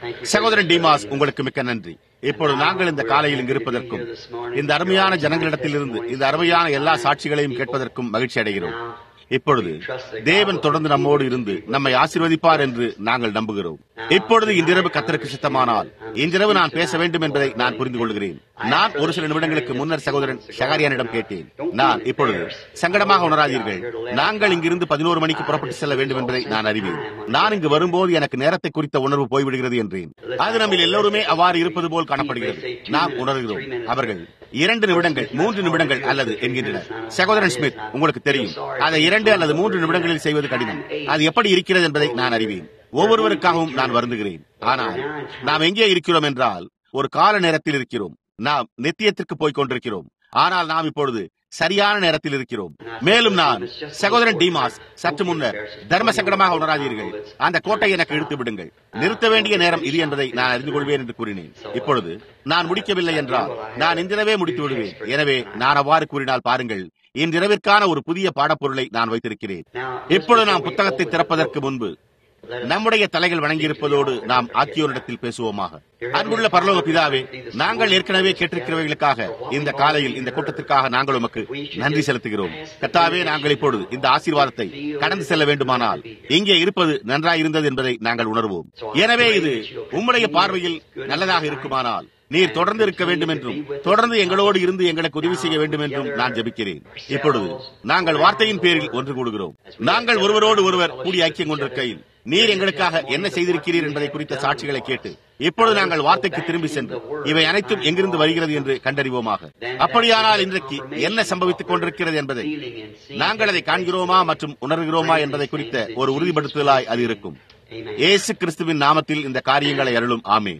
சகோதரன் டிமாஸ் உங்களுக்கு மிக்க நன்றி இப்பொழுது நாங்கள் இந்த காலையில் இங்கு இருப்பதற்கும் இந்த அருமையான ஜனங்களிடத்திலிருந்து இந்த அருமையான எல்லா சாட்சிகளையும் கேட்பதற்கும் மகிழ்ச்சி அடைகிறோம் இப்பொழுது தேவன் தொடர்ந்து நம்மோடு இருந்து நம்மை ஆசீர்வதிப்பார் என்று நாங்கள் நம்புகிறோம் இப்பொழுது இன்றிரவு கத்தருக்கு சித்தமானால் இன்றிரவு நான் பேச வேண்டும் என்பதை நான் புரிந்து கொள்கிறேன் நான் ஒரு சில நிமிடங்களுக்கு முன்னர் சகோதரன் ஷகாரியானிடம் கேட்டேன் நான் இப்பொழுது சங்கடமாக உணராதீர்கள் நாங்கள் இங்கிருந்து பதினோரு மணிக்கு புறப்பட்டு செல்ல வேண்டும் என்பதை நான் அறிவேன் நான் இங்கு வரும்போது எனக்கு நேரத்தை குறித்த உணர்வு போய்விடுகிறது என்றேன் அது நம்மில் எல்லோருமே அவ்வாறு இருப்பது போல் காணப்படுகிறது நாம் உணர்கிறோம் அவர்கள் இரண்டு நிமிடங்கள் மூன்று நிமிடங்கள் அல்லது என்கின்றனர் சகோதரன் ஸ்மித் உங்களுக்கு தெரியும் அதை இரண்டு அல்லது மூன்று நிமிடங்களில் செய்வது கடினம் அது எப்படி இருக்கிறது என்பதை நான் அறிவேன் ஒவ்வொருவருக்காகவும் நான் வருந்துகிறேன் ஆனால் நாம் எங்கே இருக்கிறோம் என்றால் ஒரு கால நேரத்தில் இருக்கிறோம் நாம் நித்தியத்திற்கு போய்க் கொண்டிருக்கிறோம் ஆனால் நாம் இப்பொழுது சரியான நேரத்தில் இருக்கிறோம் மேலும் நான் சகோதரன் டிமாஸ் சற்று முன்னர் தர்ம சங்கடமாக உணராதீர்கள் அந்த கோட்டை எனக்கு இழுத்து விடுங்கள் நிறுத்த வேண்டிய நேரம் இது என்பதை நான் அறிந்து கொள்வேன் என்று கூறினேன் இப்பொழுது நான் முடிக்கவில்லை என்றால் நான் இன்றிரவே முடித்து விடுவேன் எனவே நான் அவ்வாறு கூறினால் பாருங்கள் இன்றிரவிற்கான ஒரு புதிய பாடப்பொருளை நான் வைத்திருக்கிறேன் இப்பொழுது நாம் புத்தகத்தை திறப்பதற்கு முன்பு நம்முடைய தலைகள் வணங்கியிருப்பதோடு நாம் ஆக்கியோரிடத்தில் பேசுவோமாக அன்புள்ள பரலோக பிதாவே நாங்கள் ஏற்கனவே கேட்டிருக்கிறவைகளுக்காக இந்த காலையில் இந்த கூட்டத்திற்காக நாங்கள் உமக்கு நன்றி செலுத்துகிறோம் கத்தாவே நாங்கள் இப்பொழுது இந்த ஆசீர்வாதத்தை கடந்து செல்ல வேண்டுமானால் இங்கே இருப்பது நன்றாயிருந்தது என்பதை நாங்கள் உணர்வோம் எனவே இது உம்முடைய பார்வையில் நல்லதாக இருக்குமானால் நீர் தொடர்ந்து இருக்க வேண்டும் என்றும் தொடர்ந்து எங்களோடு இருந்து எங்களுக்கு உதவி செய்ய வேண்டும் என்றும் நான் ஜெபிக்கிறேன் இப்பொழுது நாங்கள் வார்த்தையின் பேரில் ஒன்று கூடுகிறோம் நாங்கள் ஒருவரோடு ஒருவர் கூடி ஐக்கியம் கொண்டிருக்கையில் நீர் எங்களுக்காக என்ன செய்திருக்கிறீர் என்பதை குறித்த சாட்சிகளை கேட்டு இப்பொழுது நாங்கள் வார்த்தைக்கு திரும்பி சென்று இவை அனைத்தும் எங்கிருந்து வருகிறது என்று கண்டறிவோமாக அப்படியானால் இன்றைக்கு என்ன சம்பவித்துக் கொண்டிருக்கிறது என்பதை நாங்கள் அதை காண்கிறோமா மற்றும் உணர்கிறோமா என்பதை குறித்த ஒரு உறுதிப்படுத்துதலாய் அது இருக்கும் இயேசு கிறிஸ்துவின் நாமத்தில் இந்த காரியங்களை அருளும் ஆமே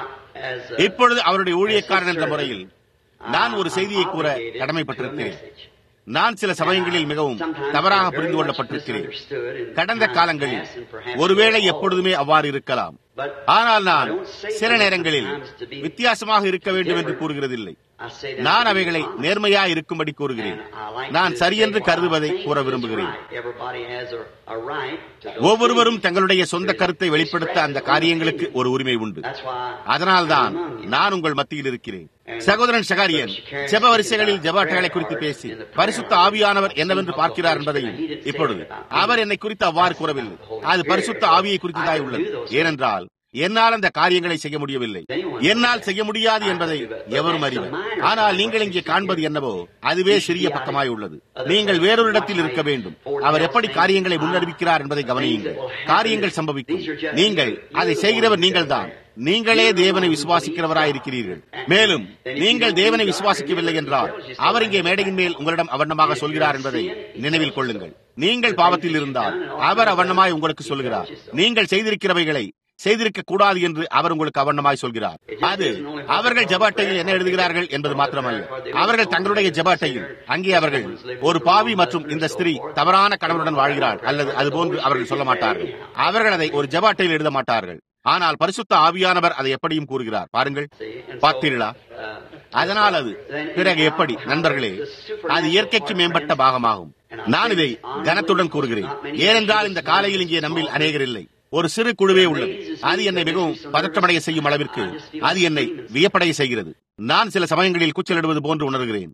இப்பொழுது அவருடைய ஊழியக்காரன் என்ற முறையில் நான் ஒரு செய்தியை கூற கடமைப்பட்டிருக்கிறேன் நான் சில சமயங்களில் மிகவும் தவறாக புரிந்து கொள்ளப்பட்டிருக்கிறேன் கடந்த காலங்களில் ஒருவேளை எப்பொழுதுமே அவ்வாறு இருக்கலாம் ஆனால் நான் சில நேரங்களில் வித்தியாசமாக இருக்க வேண்டும் என்று கூறுகிறதில்லை நான் அவைகளை நேர்மையா இருக்கும்படி கூறுகிறேன் நான் சரியென்று கருதுவதை கூற விரும்புகிறேன் ஒவ்வொருவரும் தங்களுடைய சொந்த கருத்தை வெளிப்படுத்த அந்த காரியங்களுக்கு ஒரு உரிமை உண்டு அதனால்தான் நான் உங்கள் மத்தியில் இருக்கிறேன் சகோதரன் சகாரியன் ஜெப வரிசைகளில் ஜெப அட்டைகளை குறித்து பேசி பரிசுத்த ஆவியானவர் என்னவென்று பார்க்கிறார் என்பதையும் இப்பொழுது அவர் என்னை குறித்து அவ்வாறு கூறவில்லை அது பரிசுத்த ஆவியை குறித்ததாய் உள்ளது ஏனென்றால் என்னால் அந்த காரியங்களை செய்ய முடியவில்லை என்னால் செய்ய முடியாது என்பதை எவரும் அறிவர் ஆனால் நீங்கள் இங்கே காண்பது என்னவோ அதுவே சிறிய பக்கமாய் உள்ளது நீங்கள் வேறொரு இடத்தில் இருக்க வேண்டும் அவர் எப்படி காரியங்களை முன்னறிவிக்கிறார் என்பதை கவனியுங்கள் காரியங்கள் சம்பவிக்கும் நீங்கள் அதை செய்கிறவர் நீங்கள்தான் நீங்களே தேவனை விசுவாசிக்கிறவராய் இருக்கிறீர்கள் மேலும் நீங்கள் தேவனை விசுவாசிக்கவில்லை என்றால் அவர் இங்கே மேடையின் மேல் உங்களிடம் அவண்ணமாக சொல்கிறார் என்பதை நினைவில் கொள்ளுங்கள் நீங்கள் பாவத்தில் இருந்தால் அவர் அவண்ணமாய் உங்களுக்கு சொல்கிறார் நீங்கள் செய்திருக்கிறவைகளை செய்திருக்க கூடாது என்று அவர் உங்களுக்கு அவண்ணமாய் சொல்கிறார் அது அவர்கள் ஜபாட்டையில் என்ன எழுதுகிறார்கள் என்பது மாத்திரமல்ல அவர்கள் தங்களுடைய ஜபாட்டையில் அங்கே அவர்கள் ஒரு பாவி மற்றும் இந்த ஸ்திரீ தவறான கணவனுடன் வாழ்கிறார் அல்லது அதுபோன்று அவர்கள் சொல்ல மாட்டார்கள் அவர்கள் அதை ஒரு ஜபாட்டையில் எழுத மாட்டார்கள் ஆனால் பரிசுத்த ஆவியானவர் அதை எப்படியும் கூறுகிறார் பாருங்கள் பார்த்தீர்களா அதனால் அது பிறகு எப்படி நண்பர்களே அது இயற்கைக்கு மேம்பட்ட பாகமாகும் நான் இதை கனத்துடன் கூறுகிறேன் ஏனென்றால் இந்த காலையில் இங்கே நம்மில் அநேகர் இல்லை ஒரு சிறு குழுவே உள்ளது அது என்னை மிகவும் பதற்றமடைய செய்யும் அளவிற்கு அது என்னை வியப்படைய செய்கிறது நான் சில சமயங்களில் கூச்சலிடுவது போன்று உணர்கிறேன்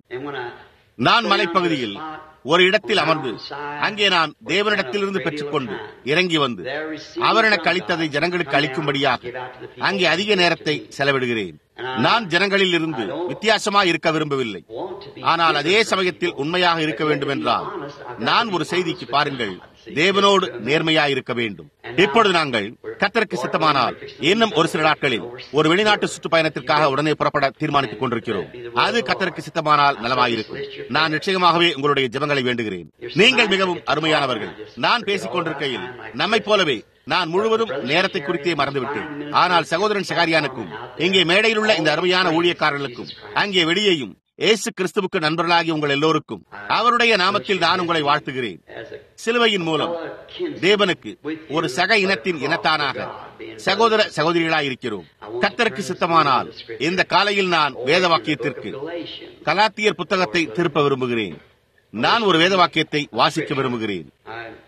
நான் மலைப்பகுதியில் ஒரு இடத்தில் அமர்ந்து அங்கே நான் தேவனிடத்திலிருந்து பெற்றுக்கொண்டு இறங்கி வந்து அவர் எனக்கு அளித்ததை ஜனங்களுக்கு அளிக்கும்படியாக அங்கே அதிக நேரத்தை செலவிடுகிறேன் நான் ஜனங்களில் இருந்து வித்தியாசமாக இருக்க விரும்பவில்லை ஆனால் அதே சமயத்தில் உண்மையாக இருக்க வேண்டும் என்றால் நான் ஒரு செய்திக்கு பாருங்கள் தேவனோடு நேர்மையாக இருக்க வேண்டும் இப்பொழுது நாங்கள் கத்தருக்கு சித்தமானால் இன்னும் ஒரு சில நாட்களில் ஒரு வெளிநாட்டு சுற்றுப்பயணத்திற்காக உடனே புறப்பட தீர்மானித்துக் கொண்டிருக்கிறோம் அது கத்தருக்கு சித்தமானால் நலமாயிருக்கும் நான் நிச்சயமாகவே உங்களுடைய ஜெபங்களை வேண்டுகிறேன் நீங்கள் மிகவும் அருமையானவர்கள் நான் பேசிக் கொண்டிருக்கையில் நம்மை போலவே நான் முழுவதும் நேரத்தை குறித்தே மறந்துவிட்டேன் ஆனால் சகோதரன் சகாரியானுக்கும் இங்கே மேடையில் உள்ள இந்த அருமையான ஊழியக்காரர்களுக்கும் அங்கே வெளியேயும் ஏசு கிறிஸ்துவுக்கு நண்பர்களாகி உங்கள் எல்லோருக்கும் அவருடைய நாமத்தில் நான் உங்களை வாழ்த்துகிறேன் சிலுவையின் மூலம் தேவனுக்கு ஒரு சக இனத்தின் இனத்தானாக சகோதர சகோதரிகளாய் இருக்கிறோம் கத்தருக்கு சித்தமானால் இந்த காலையில் நான் வேத வாக்கியத்திற்கு கலாத்தியர் புத்தகத்தை திருப்ப விரும்புகிறேன் நான் ஒரு வேத வாக்கியத்தை வாசிக்க விரும்புகிறேன்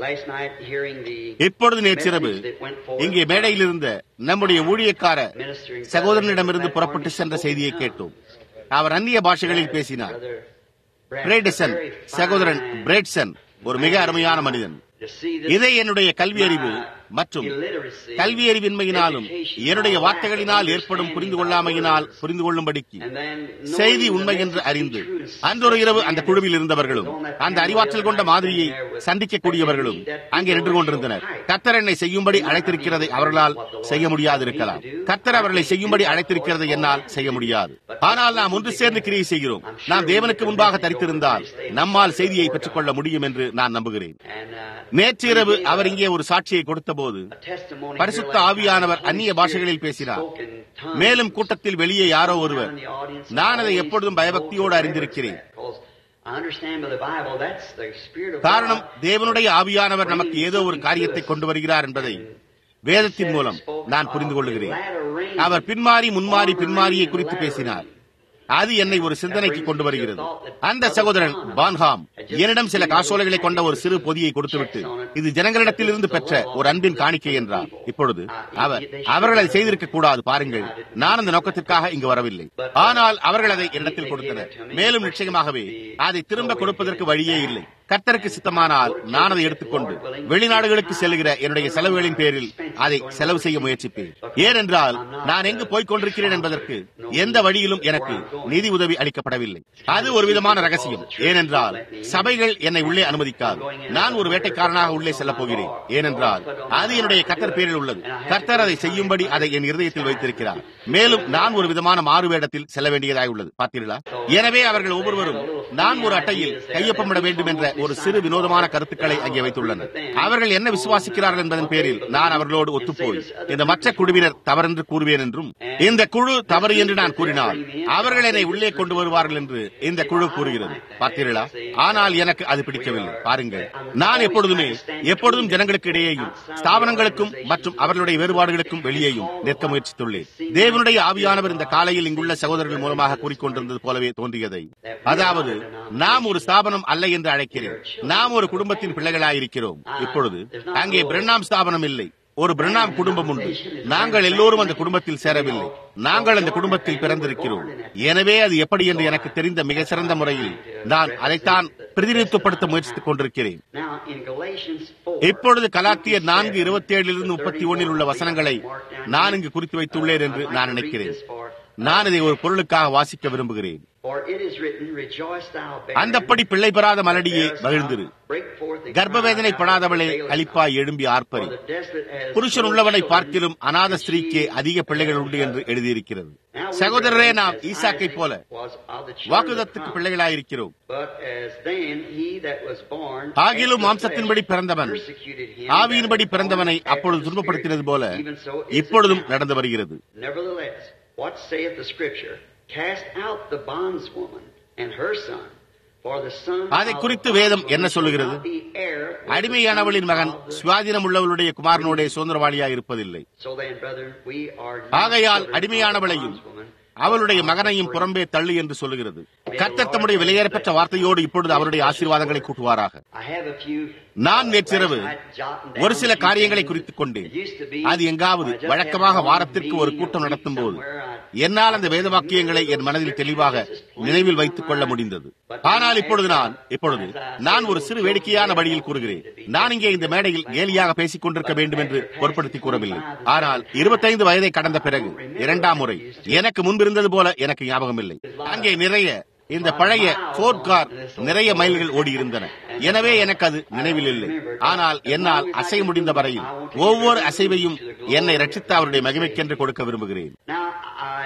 Last night, hearing the இப்பொழுது நேற்றிரவு message that went forth இங்கே மேடையில் இருந்த நம்முடைய ஊழியக்கார ministering சகோதரனிடமிருந்து brother புறப்பட்டு that சென்ற morning செய்தியை spoke in கேட்டோம் tongues. அவர் அந்நிய பாஷைகளில் பேசினார் Brother Brad- பிரேடிசன் very fine சகோதரன் பிரேட்சன் ஒரு மிக அருமையான மனிதன் to see this இதை என்னுடைய கல்வி அறிவு மற்றும் illiteracy, கல்வி அறிவின்மையினாலும் education, என்னுடைய lack of வார்த்தைகளினால் ஏற்படும் understanding புரிந்து of கொள்ளாமையினால் words. புரிந்து கொள்ளும்படிக்கு And then knowing செய்தி the உண்மை message என்று to be அறிந்து true and அன்றொரு இரவு such அந்த man குழுவில் as இருந்தவர்களும் on that அந்த panel அறிவாற்றல் கொண்ட the other மாதிரியை night there with- சந்திக்கக்கூடியவர்களும் that need that அங்கே நின்று கொண்டிருந்தனர் கர்த்தர் என்னை செய்யும்படி அழைத்திருக்கிறதை அவர்களால் செய்ய முடியாதிருக்கலாம் கர்த்தர் அவர்களை செய்யும்படி அழைத்திருக்கிறதை என்னால் செய்ய முடியாது ஆனால் நாம் ஒன்று சேர்ந்து கிரியை செய்கிறோம் நாம் தேவனுக்கு முன்பாக தரித்திருந்தால் நம்மால் செய்தியை பெற்றுக்கொள்ள முடியும் என்று நான் நம்புகிறேன் And, uh, நேற்று இரவு அவர் இங்கே ஒரு சாட்சியை கொடுத்தபோது a testimony பரிசுத்த here last ஆவியானவர் night, அந்நிய Holy பாஷைகளில் Spirit பேசினார் spoke in tongues. மேலும் கூட்டத்தில் வெளியே யாரோ ஒருவர் Down in the audience, நான் அதை always எப்பொழுதும் பயபக்தியோடு go to அறிந்திருக்கிறேன் reverence that, 'cause I understand by the Bible, that's the Spirit of காரணம் God. தேவனுடைய ஆவியானவர் நமக்கு ஏதோ ஒரு காரியத்தை கொண்டு வருகிறார் என்பதை வேதத்தின் மூலம் நான் புரிந்து கொள்ளுகிறேன் அவர் பின்மாறி முன்மாறி பின்மாரியை குறித்து பேசினார் அது என்னை ஒரு சிந்தனைக்கு கொண்டு வருகிறது அந்த சகோதரன் பான்ஹாம் என்னிடம் சில காசோலைகளை கொண்ட ஒரு சிறு பொதியை கொடுத்துவிட்டு இது ஜனங்களிடத்திலிருந்து பெற்ற ஒரு அன்பின் காணிக்கை என்றார் இப்பொழுது அவர் அவர்கள் அதை செய்திருக்க கூடாது பாருங்கள் நான் அந்த நோக்கத்திற்காக இங்கு வரவில்லை ஆனால் அவர்கள் அதை என்னிடத்தில் கொடுத்தனர் மேலும் நிச்சயமாகவே அதை திரும்ப கொடுப்பதற்கு வழியே இல்லை கர்த்தருக்கு சித்தமானால் நான் அதை எடுத்துக்கொண்டு வெளிநாடுகளுக்கு செல்லுகிற என்னுடைய செலவுகளின் பேரில் அதை செலவு செய்ய முயற்சிப்பேன் ஏனென்றால் நான் எங்கு போய்க் கொண்டிருக்கிறேன் என்பதற்கு எந்த வழியிலும் எனக்கு நிதி உதவி அளிக்கப்படவில்லை அது ஒரு விதமான ரகசியம் ஏனென்றால் சபைகள் என்னை உள்ளே அனுமதிக்காது நான் ஒரு வேட்டைக்காரனாக உள்ளே செல்லப் போகிறேன் ஏனென்றால் அது என்னுடைய கர்த்தர் பேரில் உள்ளது கர்த்தர் அதை செய்யும்படி அதை என் இருதயத்தில் வைத்திருக்கிறார் மேலும் நான் ஒரு விதமான மாறு வேடத்தில் செல்ல வேண்டியதாய் உள்ளது பார்த்தீர்களா எனவே அவர்கள் ஒவ்வொருவரும் நான் ஒரு அட்டையில் கையொப்பமிட வேண்டும் என்ற ஒரு சிறு வினோதமான கருத்துக்களை அங்கே வைத்துள்ளனர் அவர்கள் என்ன விசுவாசிக்கிறார்கள் என்பதன் பேரில் நான் அவர்களோடு ஒத்துப்போய் இந்த மற்ற குழுவினர் தவறென்று கூறுவேன் என்றும் இந்த குழு தவறு என்று நான் கூறினால் அவர்கள் என்னை உள்ளே கொண்டு வருவார்கள் என்று இந்த குழு கூறுகிறது பார்த்தீர்களா ஆனால் எனக்கு அது பிடிக்கவில்லை பாருங்கள் நான் எப்பொழுதுமே எப்பொழுதும் ஜனங்களுக்கு இடையேயும் ஸ்தாபனங்களுக்கும் மற்றும் அவர்களுடைய வேறுபாடுகளுக்கும் வெளியேயும் நிற்க முயற்சித்துள்ளேன் தேவனுடைய ஆவியானவர் இந்த காலையில் இங்குள்ள சகோதரர்கள் மூலமாக கூறிக்கொண்டிருந்தது போலவே தோன்றியதை அதாவது நாம் ஒரு ஸ்தாபனம் அல்ல என்று அழைக்கிறேன் நாம் ஒரு குடும்பத்தின் பிள்ளைகளாயிருக்கிறோம் இப்பொழுது அங்கே பிரண்ணாம் ஸ்தாபனம் இல்லை ஒரு பிரணாம் குடும்பம் உண்டு நாங்கள் எல்லோரும் அந்த குடும்பத்தில் சேரவில்லை நாங்கள் அந்த குடும்பத்தில் பிறந்திருக்கிறோம் எனவே அது எப்படி என்று எனக்கு தெரிந்த மிக சிறந்த முறையில் நான் அதைத்தான் பிரதிநிதித்துவப்படுத்த முயற்சித்துக் கொண்டிருக்கிறேன் Now, in Galatians 4, இப்பொழுது கலாத்தியர் நான்கு இருபத்தி ஏழிலிருந்து முப்பத்தி ஒன்னில் உள்ள வசனங்களை நான் இங்கு குறித்து வைத்துள்ளேன் என்று நான் நினைக்கிறேன் நான் இதை ஒரு பொருளுக்காக வாசிக்க விரும்புகிறேன் For it is written, Rejoice thou barren, அந்தப்படி பிள்ளை பெறாத மலடியே bearest மகிழ்ந்திரு thou, break forth and கர்ப்பவேதனை cry out, படாதவளே travailest thou. களிப்பாய் எழும்பி ஆர்ப்பரி For the desolate has புருஷன் no உள்ளவனை children, பார்க்கிலும் அநாத and ஸ்திரீக்கே she அதிக பிள்ளைகள் உண்டு என்று எழுதியிருக்கிறது Now we சகோதரரே realize நாம் as ஈசாக்கை Isaac போல was of the children of வாக்குதத்துக்கு promise. பிள்ளைகளாயிருக்கிறோம் But as then he that was born ஆகிலும் after the மாம்சத்தின்படி flesh பிறந்தவன் persecuted him ஆவியின்படி that was பிறந்தவனை born அப்பொழுது after the துன்பப்படுத்தினது போல Spirit. Even so is it இப்பொழுதும் now. நடந்து வருகிறது Nevertheless, what saith the Scripture? Cast out the bondswoman and her son, for the son அதை of the குறித்து வேதம் என்ன bondwoman சொல்லுகிறது? shall not be heir with the அடிமையானவளின் son மகன் of the- சுவாதீனம் உள்ளவளுடைய குமாரனோட சுதந்திரவாளியாய் இருப்பதில்லை So then, brethren, we are ஆகையால் children of the அடிமையானவளையும் bondswoman, அவளுடைய but மகனையும் free. புறம்பே தள்ளு என்று சொல்லுகிறது கர்த்தர் தம்முடைய விலையேறப்பெற்ற வார்த்தையோடு இப்பொழுது அவருடைய ஆசீர்வாதங்களை கூட்டுவாராக I have a few, நான் நேற்றிரவு last night jotting down ஒரு சில a few காரியங்களை things. குறித்துக் கொண்டேன் It used to be, அது எங்காவது I just வழக்கமாக had one வாரத்திற்கு ஒரு meeting கூட்டம் a week நடத்தும் போது somewhere. I- என்னால் அந்த வேத வாக்கியங்களை என் மனதில் தெளிவாக நினைவில் வைத்துக் கொள்ள முடிந்தது ஆனால் இப்பொழுது நான் இப்பொழுது நான் ஒரு சிறு வேடிக்கையான வழியில் கூறுகிறேன் நான் இங்கே இந்த மேடையில் கேலியாக பேசிக் கொண்டிருக்க வேண்டும் என்று பொருட்படுத்தி கூறவில்லை ஆனால் இருபத்தைந்து வயதை கடந்த பிறகு இரண்டாம் முறை எனக்கு முன்பிருந்தது போல எனக்கு ஞாபகம் இல்லை அங்கே நிறைய இந்த பழைய ஃபோர்ட் கார் நிறைய மைல்கள் ஓடி இருந்தன எனவே எனக்கு அது நினைவில் இல்லை ஆனால் என்னால் அசைய முடிந்த வரையில் ஒவ்வொரு அசைவையும் என்னை ரட்சித்த அவருடைய மகிமைக்கென்று கொடுக்க விரும்புகிறேன் Now, I,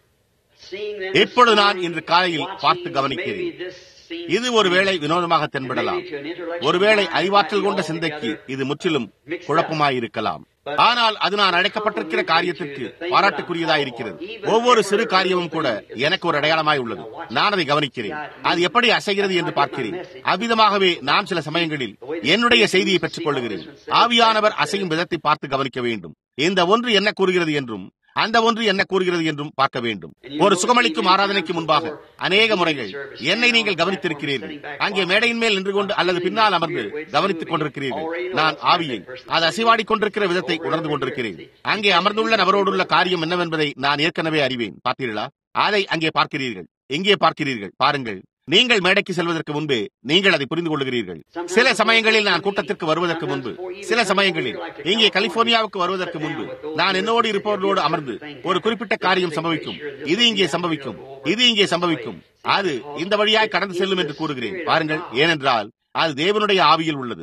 seeing them இப்பொழுது this நான் morning, இன்று காலையில் watching, பார்த்து கவனிக்கிறேன். maybe this seems இது ஒருவேளை வினோதமாக தென்படலாம் maybe to an intellectual ஒருவேளை mind, அறிவாற்றல் கொண்ட might be சிந்தைக்கு altogether இது முற்றிலும் mixed up. குழப்பமாயிருக்கலாம் ஆனால் அது நான் அழைக்கப்பட்டிருக்கிற காரியத்திற்கு பாராட்டுக்குரியதாயிருக்கிறது ஒவ்வொரு சிறு காரியமும் கூட எனக்கு ஒரு அடையாளமாய் உள்ளது நான் அதை கவனிக்கிறேன் அது எப்படி அசைகிறது என்று பார்க்கிறேன் அவ்விதமாகவே நான் சில சமயங்களில் என்னுடைய செய்தியை பெற்றுக் கொள்ளுகிறேன் ஆவியானவர் அசையும் விதத்தை பார்த்து கவனிக்க வேண்டும் இந்த ஒன்று என்ன கூறுகிறது என்றும் அந்த ஒன்று என்ன கூறுகிறது என்றும் பார்க்க வேண்டும் ஒரு சுகமளிக்கும் ஆராதனைக்கு முன்பாக அநேக முறைகள் என்னை நீங்கள் கவனித்திருக்கிறீர்கள் அங்கே மேடையின் மேல் நின்று கொண்டு அல்லது பின்னால் அமர்ந்து கவனித்துக் கொண்டிருக்கிறீர்கள் நான் ஆவியை அது அசைவாடி கொண்டிருக்கிற விதத்தை உணர்ந்து கொண்டிருக்கிறேன் அங்கே அமர்ந்துள்ள நபரோடுள்ள காரியம் என்னவென்பதை நான் ஏற்கனவே அறிவேன் பார்த்தீர்களா அதை அங்கே பார்க்கிறீர்கள் எங்கே பார்க்கிறீர்கள் பாருங்கள் நீங்கள் மேடைக்கு செல்வதற்கு முன்பே நீங்கள் அதை புரிந்து கொள்கிறீர்கள் சில சமயங்களில் நான் கூட்டத்திற்கு வருவதற்கு முன்பு சில சமயங்களில் இங்கே கலிபோர்னியாவுக்கு வருவதற்கு முன்பு நான் என்னோடு இருப்பவர்களோடு அமர்ந்து ஒரு குறிப்பிட்ட காரியம் சம்பவிக்கும் இது இங்கே சம்பவிக்கும் இது இங்கே சம்பவிக்கும் அது இந்த வழியாய் கடந்து செல்லும் என்று கூறுகிறேன் பாருங்கள் ஏனென்றால் அது தேவனுடைய ஆவியில் உள்ளது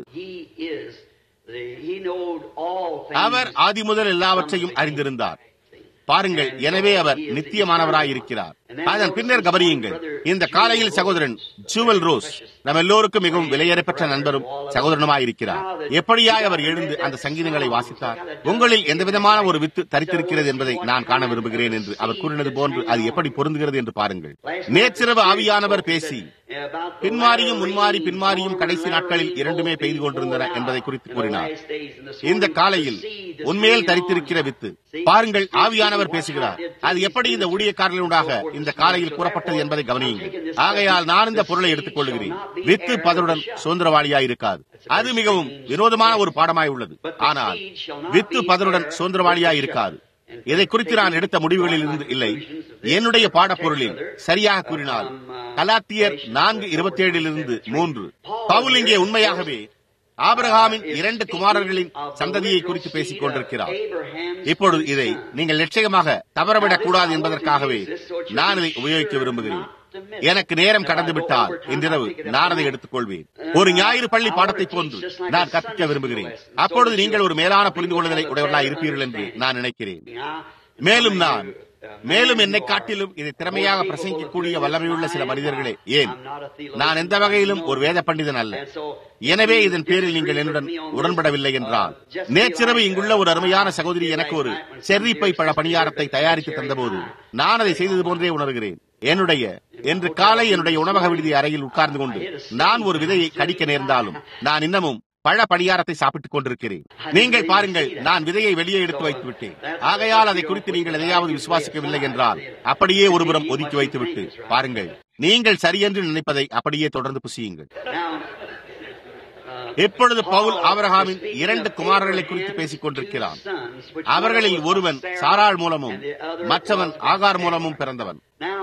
அவர் ஆதி முதல் எல்லாவற்றையும் அறிந்திருந்தார் பாருங்கள் எனவே அவர் நித்தியமானவராய் இருக்கிறார் அதன் பின்னர் கவனியுங்கள் இந்த காலையில் சகோதரன் ஜூவல் ரோஸ் நம் எல்லோருக்கும் மிகவும் விலையேறப்பெற்ற நண்பரும் சகோதரனுமாய் இருக்கிறார் எப்படியாய் அவர் எழுந்து அந்த சங்கீதங்களை வாசித்தார் உங்களில் எந்த விதமான ஒரு வித்து தரித்திருக்கிறது என்பதை நான் காண விரும்புகிறேன் என்று அவர் கூறினது போன்று அது எப்படி பொருந்துகிறது என்று பாருங்கள் நேற்றிரவு ஆவியானவர் பேசி பின்மாரியும் முன்மாறி பின்மாரியும் கடைசி நாட்களில் இரண்டுமே பெய்து கொண்டிருந்தன என்பதை குறித்து கூறினார் இந்த காலையில் உண்மையில் தரித்திருக்கிற வித்து பாருங்கள் ஆவியானவர் பேசுகிறார் அது எப்படி இந்த ஊழியக்காரர்களுடாக இந்த காலையில் கூறப்பட்டது என்பதை கவனியுங்கள் ஆகையால் நான் இந்த பொருளை எடுத்துக் கொள்கிறேன் வித்து பதருடன் சுதந்திரவாளியாய் இருக்காது அது மிகவும் வினோதமான ஒரு பாடமாய் உள்ளது ஆனால் வித்து பதருடன் சுதந்திரவாளியாய் இருக்காது இதை குறித்து நான் எடுத்த முடிவுகளில் இருந்து இல்லை என்னுடைய பாடப்பொருளில் சரியாக கூறினால் கலாத்தியர் நான்கு இருபத்தி ஏழிலிருந்து மூன்று பவுல் இங்கே உண்மையாகவே ஆபிரகாமின் இரண்டு குமாரர்களின் சந்ததியை குறித்து பேசிக் கொண்டிருக்கிறார் இப்பொழுது இதை நீங்கள் நிச்சயமாக தவறவிடக் கூடாது என்பதற்காகவே நான் இதை உபயோகிக்க விரும்புகிறேன் எனக்கு நேரம் கடந்து விட்டால் இன்றிரவு நான் அதை எடுத்துக் கொள்வேன் ஒரு ஞாயிறு பள்ளி பாடத்தை போன்று நான் கற்பிக்க விரும்புகிறேன் அப்பொழுது நீங்கள் ஒரு மேலான புரிந்து கொள்ளுதலை உடையவர்களாக இருப்பீர்கள் என்று நான் நினைக்கிறேன் மேலும் நான் மேலும் என்னை காட்டிலும் இதை திறமையாக பிரசங்கிக்கக்கூடிய வல்லமையுள்ள சில மனிதர்களே ஏன் நான் எந்த வகையிலும் ஒரு வேத பண்டிதன் அல்ல எனவே இதன் பேரில் நீங்கள் என்னுடன் உடன்படவில்லை என்றால் நேற்றிரவு இங்குள்ள ஒரு அருமையான சகோதரி எனக்கு ஒரு செர்ரிப்பை பழ பணியாரத்தை தயாரித்து தந்தபோது நான் அதை செய்தது போன்றே உணர்கிறேன் என்னுடைய என்று காலை என்னுடைய உணவக விடுதி அறையில் உட்கார்ந்து கொண்டு நான் ஒரு விதையை கடிக்க நேர்ந்தாலும் நான் இன்னமும் பழ பணியாரத்தை சாப்பிட்டுக் கொண்டிருக்கிறேன் நீங்கள் பாருங்கள் நான் விதையை வெளியே எடுத்து வைத்து விட்டேன் ஆகையால் அதை குறித்து நீங்கள் எதையாவது விசுவாசிக்கவில்லை என்றால் அப்படியே ஒருபுறம் ஒதுக்கி வைத்துவிட்டு பாருங்கள் நீங்கள் சரியென்று நினைப்பதை அப்படியே தொடர்ந்து புசியுங்கள் இப்பொழுது பவுல் ஆபரகாமின் இரண்டு குமாரர்களை குறித்து பேசிக் கொண்டிருக்கிறான் அவர்களில் ஒருவன் சாராள் மூலமும் மற்றவன் ஆகார் மூலமும் பிறந்தவன்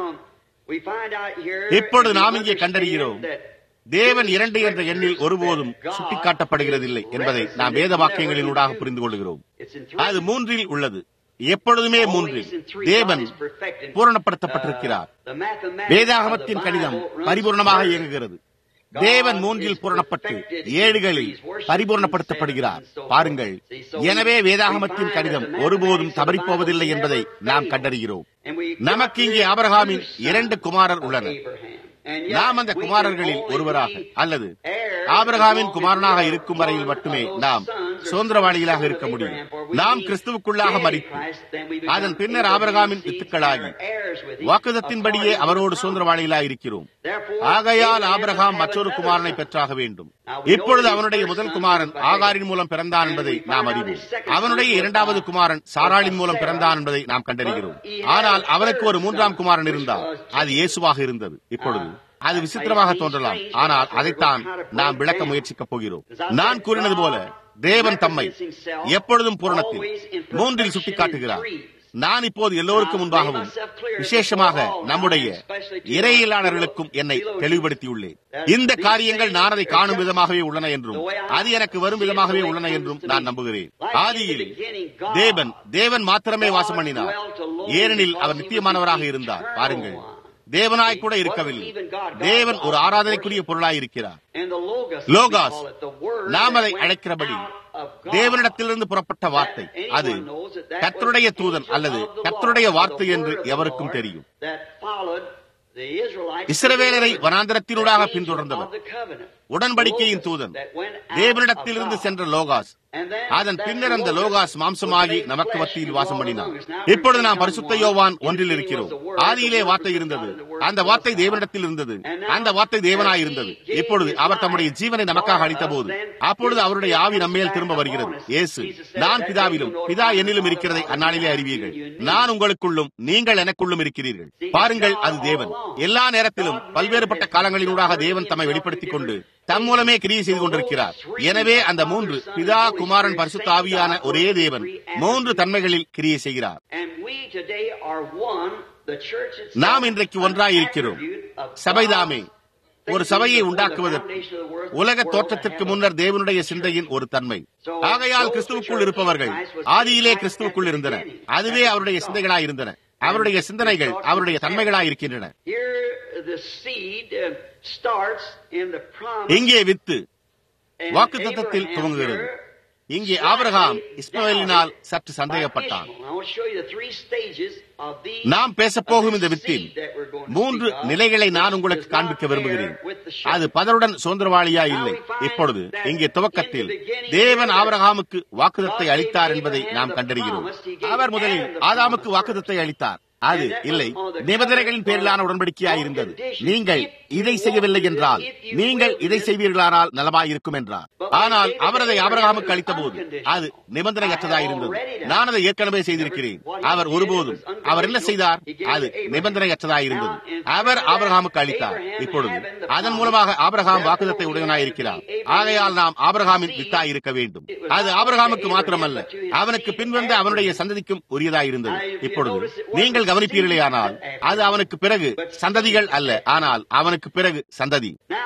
இப்பொழுது நாம் இங்கே கண்டறிகிறோம் தேவன் இரண்டு என்ற எண்ணில் ஒருபோதும் சுட்டிக்காட்டப்படுகிறதில்லை என்பதை நாம் வேத வாக்கியங்களினூடாக புரிந்து கொள்கிறோம் அது மூன்றில் உள்ளது எப்பொழுதுமே மூன்றில் தேவன் பூரணப்படுத்தப்பட்டிருக்கிறார் வேதாகமத்தின் கடிதம் பரிபூர்ணமாக இயங்குகிறது தேவன் மூன்றில் பூரணப்பட்டு ஏழுகளில் பரிபூர்ணப்படுத்தப்படுகிறார் பாருங்கள் எனவே வேதாகமத்தின் கடிதம் ஒருபோதும் தவறிப்போவதில்லை என்பதை நாம் கண்டறிகிறோம் நமக்கு இங்கே ஆபரகாமின் இரண்டு குமாரர் உள்ளனர் நாம் அந்த குமாரர்களில் ஒருவராக அல்லது ஆபிரகாமின் குமாரனாக இருக்கும் வரையில் மட்டுமே நாம் சுதந்திரவாளிகளாக இருக்க முடியும் நாம் கிறிஸ்துவுக்குள்ளாக மறித்து அதன் பின்னர் ஆபிரகாமின் வித்துக்களாகி வாக்குதத்தின்படியே அவரோடு சுதந்திரவாளிகளாக இருக்கிறோம் ஆகையால் ஆபிரகாம் மற்றொரு குமாரனை பெற்றாக வேண்டும் இப்பொழுது அவனுடைய முதல் குமாரன் ஆகாரின் மூலம் பிறந்தான் என்பதை நாம் அறிவோம் அவனுடைய இரண்டாவது குமாரன் சாராளின் மூலம் பிறந்தான் என்பதை நாம் கண்டறிகிறோம் ஆனால் அவனுக்கு ஒரு மூன்றாம் குமாரன் இருந்தார் அது இயேசுவாக இருந்தது இப்பொழுது அது விசித்திரமாக தோன்றலாம் ஆனால் அதைத்தான் நாம் விளக்க முயற்சிக்கப் போகிறோம் நான் கூறினது போல தேவன் தம்மை எப்பொழுதும் பூரணத்தில் மூன்றில் சுட்டிக்காட்டுகிறார் நான் இப்போது எல்லோருக்கும் முன்பாகவும் விசேஷமாக நம்முடைய இறையிலாளர்களுக்கும் என்னை தெளிவுபடுத்தியுள்ளேன் இந்த காரியங்கள் நான் அதை காணும் விதமாகவே உள்ளன என்றும் அது எனக்கு வரும் விதமாகவே உள்ளன என்றும் நான் நம்புகிறேன் ஆதியில் தேவன் தேவன் மாத்திரமே வாசம் பண்ணினார் ஏனெனில் அவர் நித்தியமானவராக இருந்தார் பாருங்கள் தேவனாய் கூட இருக்கவில்லை தேவன் ஒரு ஆராதனைக்குரிய பொருளாய் இருக்கிறார் லோகாஸ் நாம் அதை அழைக்கிறபடி தேவனிடத்திலிருந்து புறப்பட்ட வார்த்தை அது கத்தருடைய தூதன் அல்லது கத்தருடைய வார்த்தை என்று எவருக்கும் தெரியும் இஸ்ரவேலரை வனாந்திரத்தினூடாக பின்தொடர்ந்தவர் உடன்படிக்கையின் தூதன் தேவனிடத்திலிருந்து சென்ற லோகாஸ் அதன் பின்னர் அந்த லோகாஸ் மாம்சமாகி நமக்கு மத்தியில் வாசம் பண்ணினான் இப்பொழுது நாம் பரிசுத்த யோவான் ஒன்றில் இருக்கிறோம் ஆதியிலே வார்த்தை இருந்தது அந்த வார்த்தை தேவனிடத்தில் இருந்தது அந்த வார்த்தை தேவனாய் இருந்தது இப்பொழுது அவர் தம்முடைய ஜீவனை நமக்காக அளித்த போது அப்பொழுது அவருடைய ஆவி நம்மேல் திரும்ப வருகிறது இயேசு நான் பிதாவிலும் பிதா என்னிலும் இருக்கிறதை அந்நாளிலே அறிவீர்கள் நான் உங்களுக்குள்ளும் நீங்கள் எனக்குள்ளும் இருக்கிறீர்கள் பாருங்கள் அது தேவன் எல்லா நேரத்திலும் பல்வேறுபட்ட காலங்களினூடாக தேவன் தம்மை வெளிப்படுத்திக் கொண்டு தம் மூலமே கிரியை செய்து கொண்டிருக்கிறார் எனவே அந்த மூன்று பிதா குமாரன் பரிசுத்த ஆவியான ஒரே தேவன் மூன்று தன்மைகளில் கிரியை செய்கிறார் நாம் இன்றைக்கு ஒன்றாய் இருக்கிறோம் சபைதாமே ஒரு சபையை உண்டாக்குவதற்கு உலக தோற்றத்திற்கு முன்னர் தேவனுடைய சிந்தையின் ஒரு தன்மை ஆகையால் கிறிஸ்துவுக்குள் இருப்பவர்கள் ஆதியிலே கிறிஸ்துவுக்குள் இருந்தன அதுவே அவருடைய சிந்தைகளாய் இருந்தன அவருடைய சிந்தனைகள் அவருடைய தன்மைகளாய் இருக்கின்றன இங்கே வித்து வாக்கு தத்தத்தில் துவங்குகிறது இங்கே ஆபிரகாம் இஸ்மவேலினால் சற்று சந்தேகப்பட்டான் நாம் பேசப்போகும் இந்த வித்தின் மூன்று நிலைகளை நான் உங்களுக்கு காண்பிக்க விரும்புகிறேன் அது பதருடன் சுதந்திரவாளியா இல்லை இப்பொழுது இங்கே துவக்கத்தில் தேவன் ஆபரகாமுக்கு வாக்குதத்தை அளித்தார் என்பதை நாம் கண்டறிகிறோம் அவர் முதலில் ஆதாமுக்கு வாக்குதத்தை அளித்தார் அது இல்லை நிபந்தனைகளின் பேரிலான உடன்படிக்கையா இருந்தது நீங்கள் இதை செய்யவில்லை என்றால் நீங்கள் இதை செய்வீர்களானால் நலமாயிருக்கும் என்றார் ஆனால் அவர் அதை அபரகாமுக்கு அளித்த போது அது நிபந்தனையற்றதா இருந்தது நான் அதை ஏற்கனவே செய்திருக்கிறேன் அவர் ஒருபோதும் அவர் என்ன செய்தார் அது நிபந்தனையற்றதா இருந்தது அவர் ஆபரகாமுக்கு அளித்தார் இப்பொழுது அதன் மூலமாக ஆபரகாம் வாக்குதத்தை உடையனாயிருக்கிறார் ஆகையால் நாம் ஆபரகாமின் வித்தாய் இருக்க வேண்டும் அது ஆபரகாமுக்கு மாத்திரமல்ல அவனுக்கு பின்வந்த அவனுடைய சந்ததிக்கும் உரியதாயிருந்தது இப்பொழுது நீங்கள் கவனிப்பீர்களேயானால் அது அவனுக்கு பிறகு சந்ததிகள் அல்ல ஆனால் அவனுக்கு பிறகு சந்ததி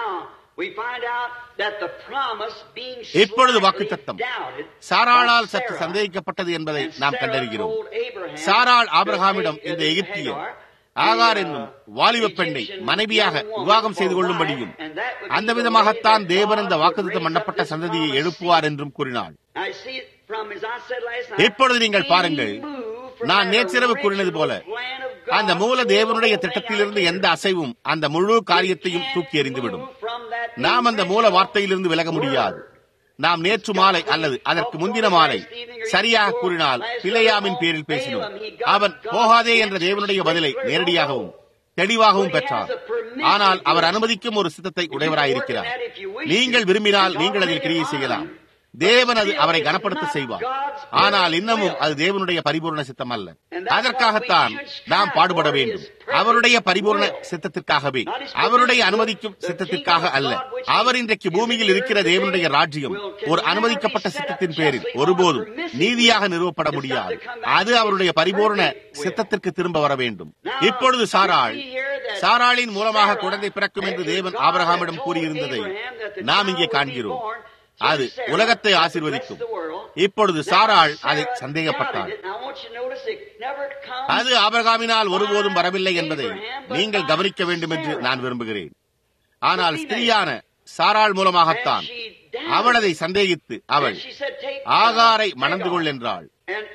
இப்பொழுது வாக்குத்தத்தம் சாராளால் சற்று சந்தேகிக்கப்பட்டது என்பதை நாம் கண்டறிகிறோம் சாராள் ஆபிரகாமிடம் இந்த எகிப்தியர் ஆகார் என்னும் வாலிப பெண்ணை மனைவியாக விவாகம் செய்து கொள்ளும்படியும் அந்த விதமாகத்தான் தேவன் இந்த வாக்குத்தம் பண்ணப்பட்ட சந்ததியை எழுப்புவார் என்றும் கூறினாள் இப்பொழுது நீங்கள் பாருங்கள் நான் நேற்றிரவு கூறினது போல அந்த மூல தேவனுடைய திட்டத்திலிருந்து எந்த அசைவும் அந்த முழு காரியத்தையும் தூக்கி எறிந்துவிடும் நாம் அந்த மூல வார்த்தையிலிருந்து விலக முடியாது நாம் நேற்று மாலை அல்லது அதற்கு முந்தின மாலை சரியாக கூறினால் பிழையாமின் பேரில் பேசினோம் அவன் போகாதே என்ற தேவனுடைய பதிலை நேரடியாகவும் தெளிவாகவும் பெற்றார் ஆனால் அவர் அனுமதிக்கும் ஒரு சித்தத்தை உடையவராயிருக்கிறார் நீங்கள் விரும்பினால் நீங்கள் அதில் கிரியை செய்யலாம் தேவன் அது அவரை கனப்படுத்த செய்வார் ஆனால் இன்னமும் அது தேவனுடைய பரிபூர்ண சித்தம் அல்ல அதற்காகத்தான் நாம் பாடுபட வேண்டும் அவருடைய பரிபூர்ண சித்தத்திற்காகவே அவருடைய அனுமதிக்கும் சித்தத்திற்காக அல்ல அவர் இன்றைக்கு பூமியில் இருக்கிற தேவனுடைய ராஜ்யம் ஒரு அனுமதிக்கப்பட்ட சித்தத்தின் பேரில் ஒருபோதும் நீதியாக நிறுவப்பட முடியாது அது அவருடைய பரிபூர்ண சித்தத்திற்கு திரும்ப வர வேண்டும் இப்பொழுது சாராள் சாராளின் மூலமாக குழந்தை பிறக்கும் என்று தேவன் ஆபரகாமிடம் கூறியிருந்ததை நாம் இங்கே காண்கிறோம் அது உலகத்தை ஆசிர்வதிக்கும் இப்பொழுது சாராள் அதை சந்தேகப்பட்டாள் அது ஆபரகாமினால் ஒருபோதும் வரவில்லை என்பதை நீங்கள் கவனிக்க வேண்டும் என்று நான் விரும்புகிறேன் ஆனால் ஸ்திரீயான சாராள் மூலமாகத்தான் அவள் அதை சந்தேகித்து அவள் ஆகாரை மணந்து கொள் என்றாள்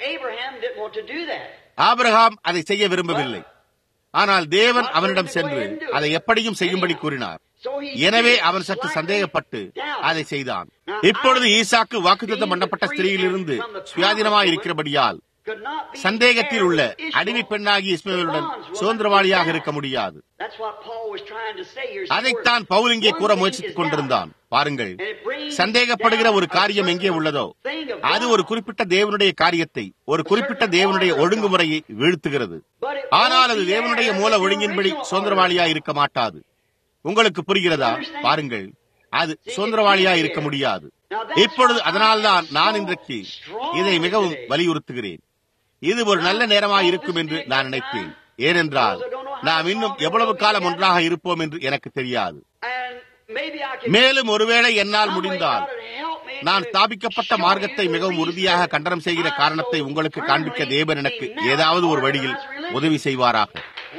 ஆபிரகாம் அதை செய்ய விரும்பவில்லை ஆனால் தேவன் அவனிடம் சென்று அதை எப்படியும் செய்யும்படி கூறினார் எனவே அவன் சற்று சந்தேகப்பட்டு அதை செய்தான் இப்பொழுது ஈசாக்கு வாக்குத்தம் பண்ணப்பட்ட ஸ்திரீயிலிருந்து சுயாதீனமாய் இருக்கிறபடியால் சந்தேகத்தில் உள்ள அடிமை பெண்ணாகி இஸ்மேலுடன் சுதந்திரவாளியாக இருக்க முடியாது அதைத்தான் பவுல் இங்கே கூற முயற்சித்துக் கொண்டிருந்தான் பாருங்கள் சந்தேகப்படுகிற ஒரு காரியம் எங்கே உள்ளதோ அது ஒரு குறிப்பிட்ட தேவனுடைய காரியத்தை ஒரு குறிப்பிட்ட தேவனுடைய ஒழுங்குமுறையை வீழ்த்துகிறது ஆனால் அது தேவனுடைய மூல ஒழுங்கின்படி சுதந்திரவாளியா இருக்க மாட்டாது உங்களுக்கு புரிகிறதா பாருங்கள் அது சுதந்திரவாளியா இருக்க முடியாது இப்பொழுது அதனால்தான் நான் இன்றைக்கு இதை மிகவும் வலியுறுத்துகிறேன் இது ஒரு நல்ல நேரமாக இருக்கும் என்று நான் நினைத்தேன் ஏனென்றால் நாம் இன்னும் எவ்வளவு காலம் ஒன்றாக இருப்போம் என்று எனக்கு தெரியாது மேலும் ஒருவேளை என்னால் முடிந்தால் நான் ஸ்தாபிக்கப்பட்ட மார்க்கத்தை மிகவும் உறுதியாக கண்டனம் செய்கிற காரணத்தை உங்களுக்கு காண்பிக்க தேவன் எனக்கு ஏதாவது ஒரு வழியில் உதவி செய்வாராக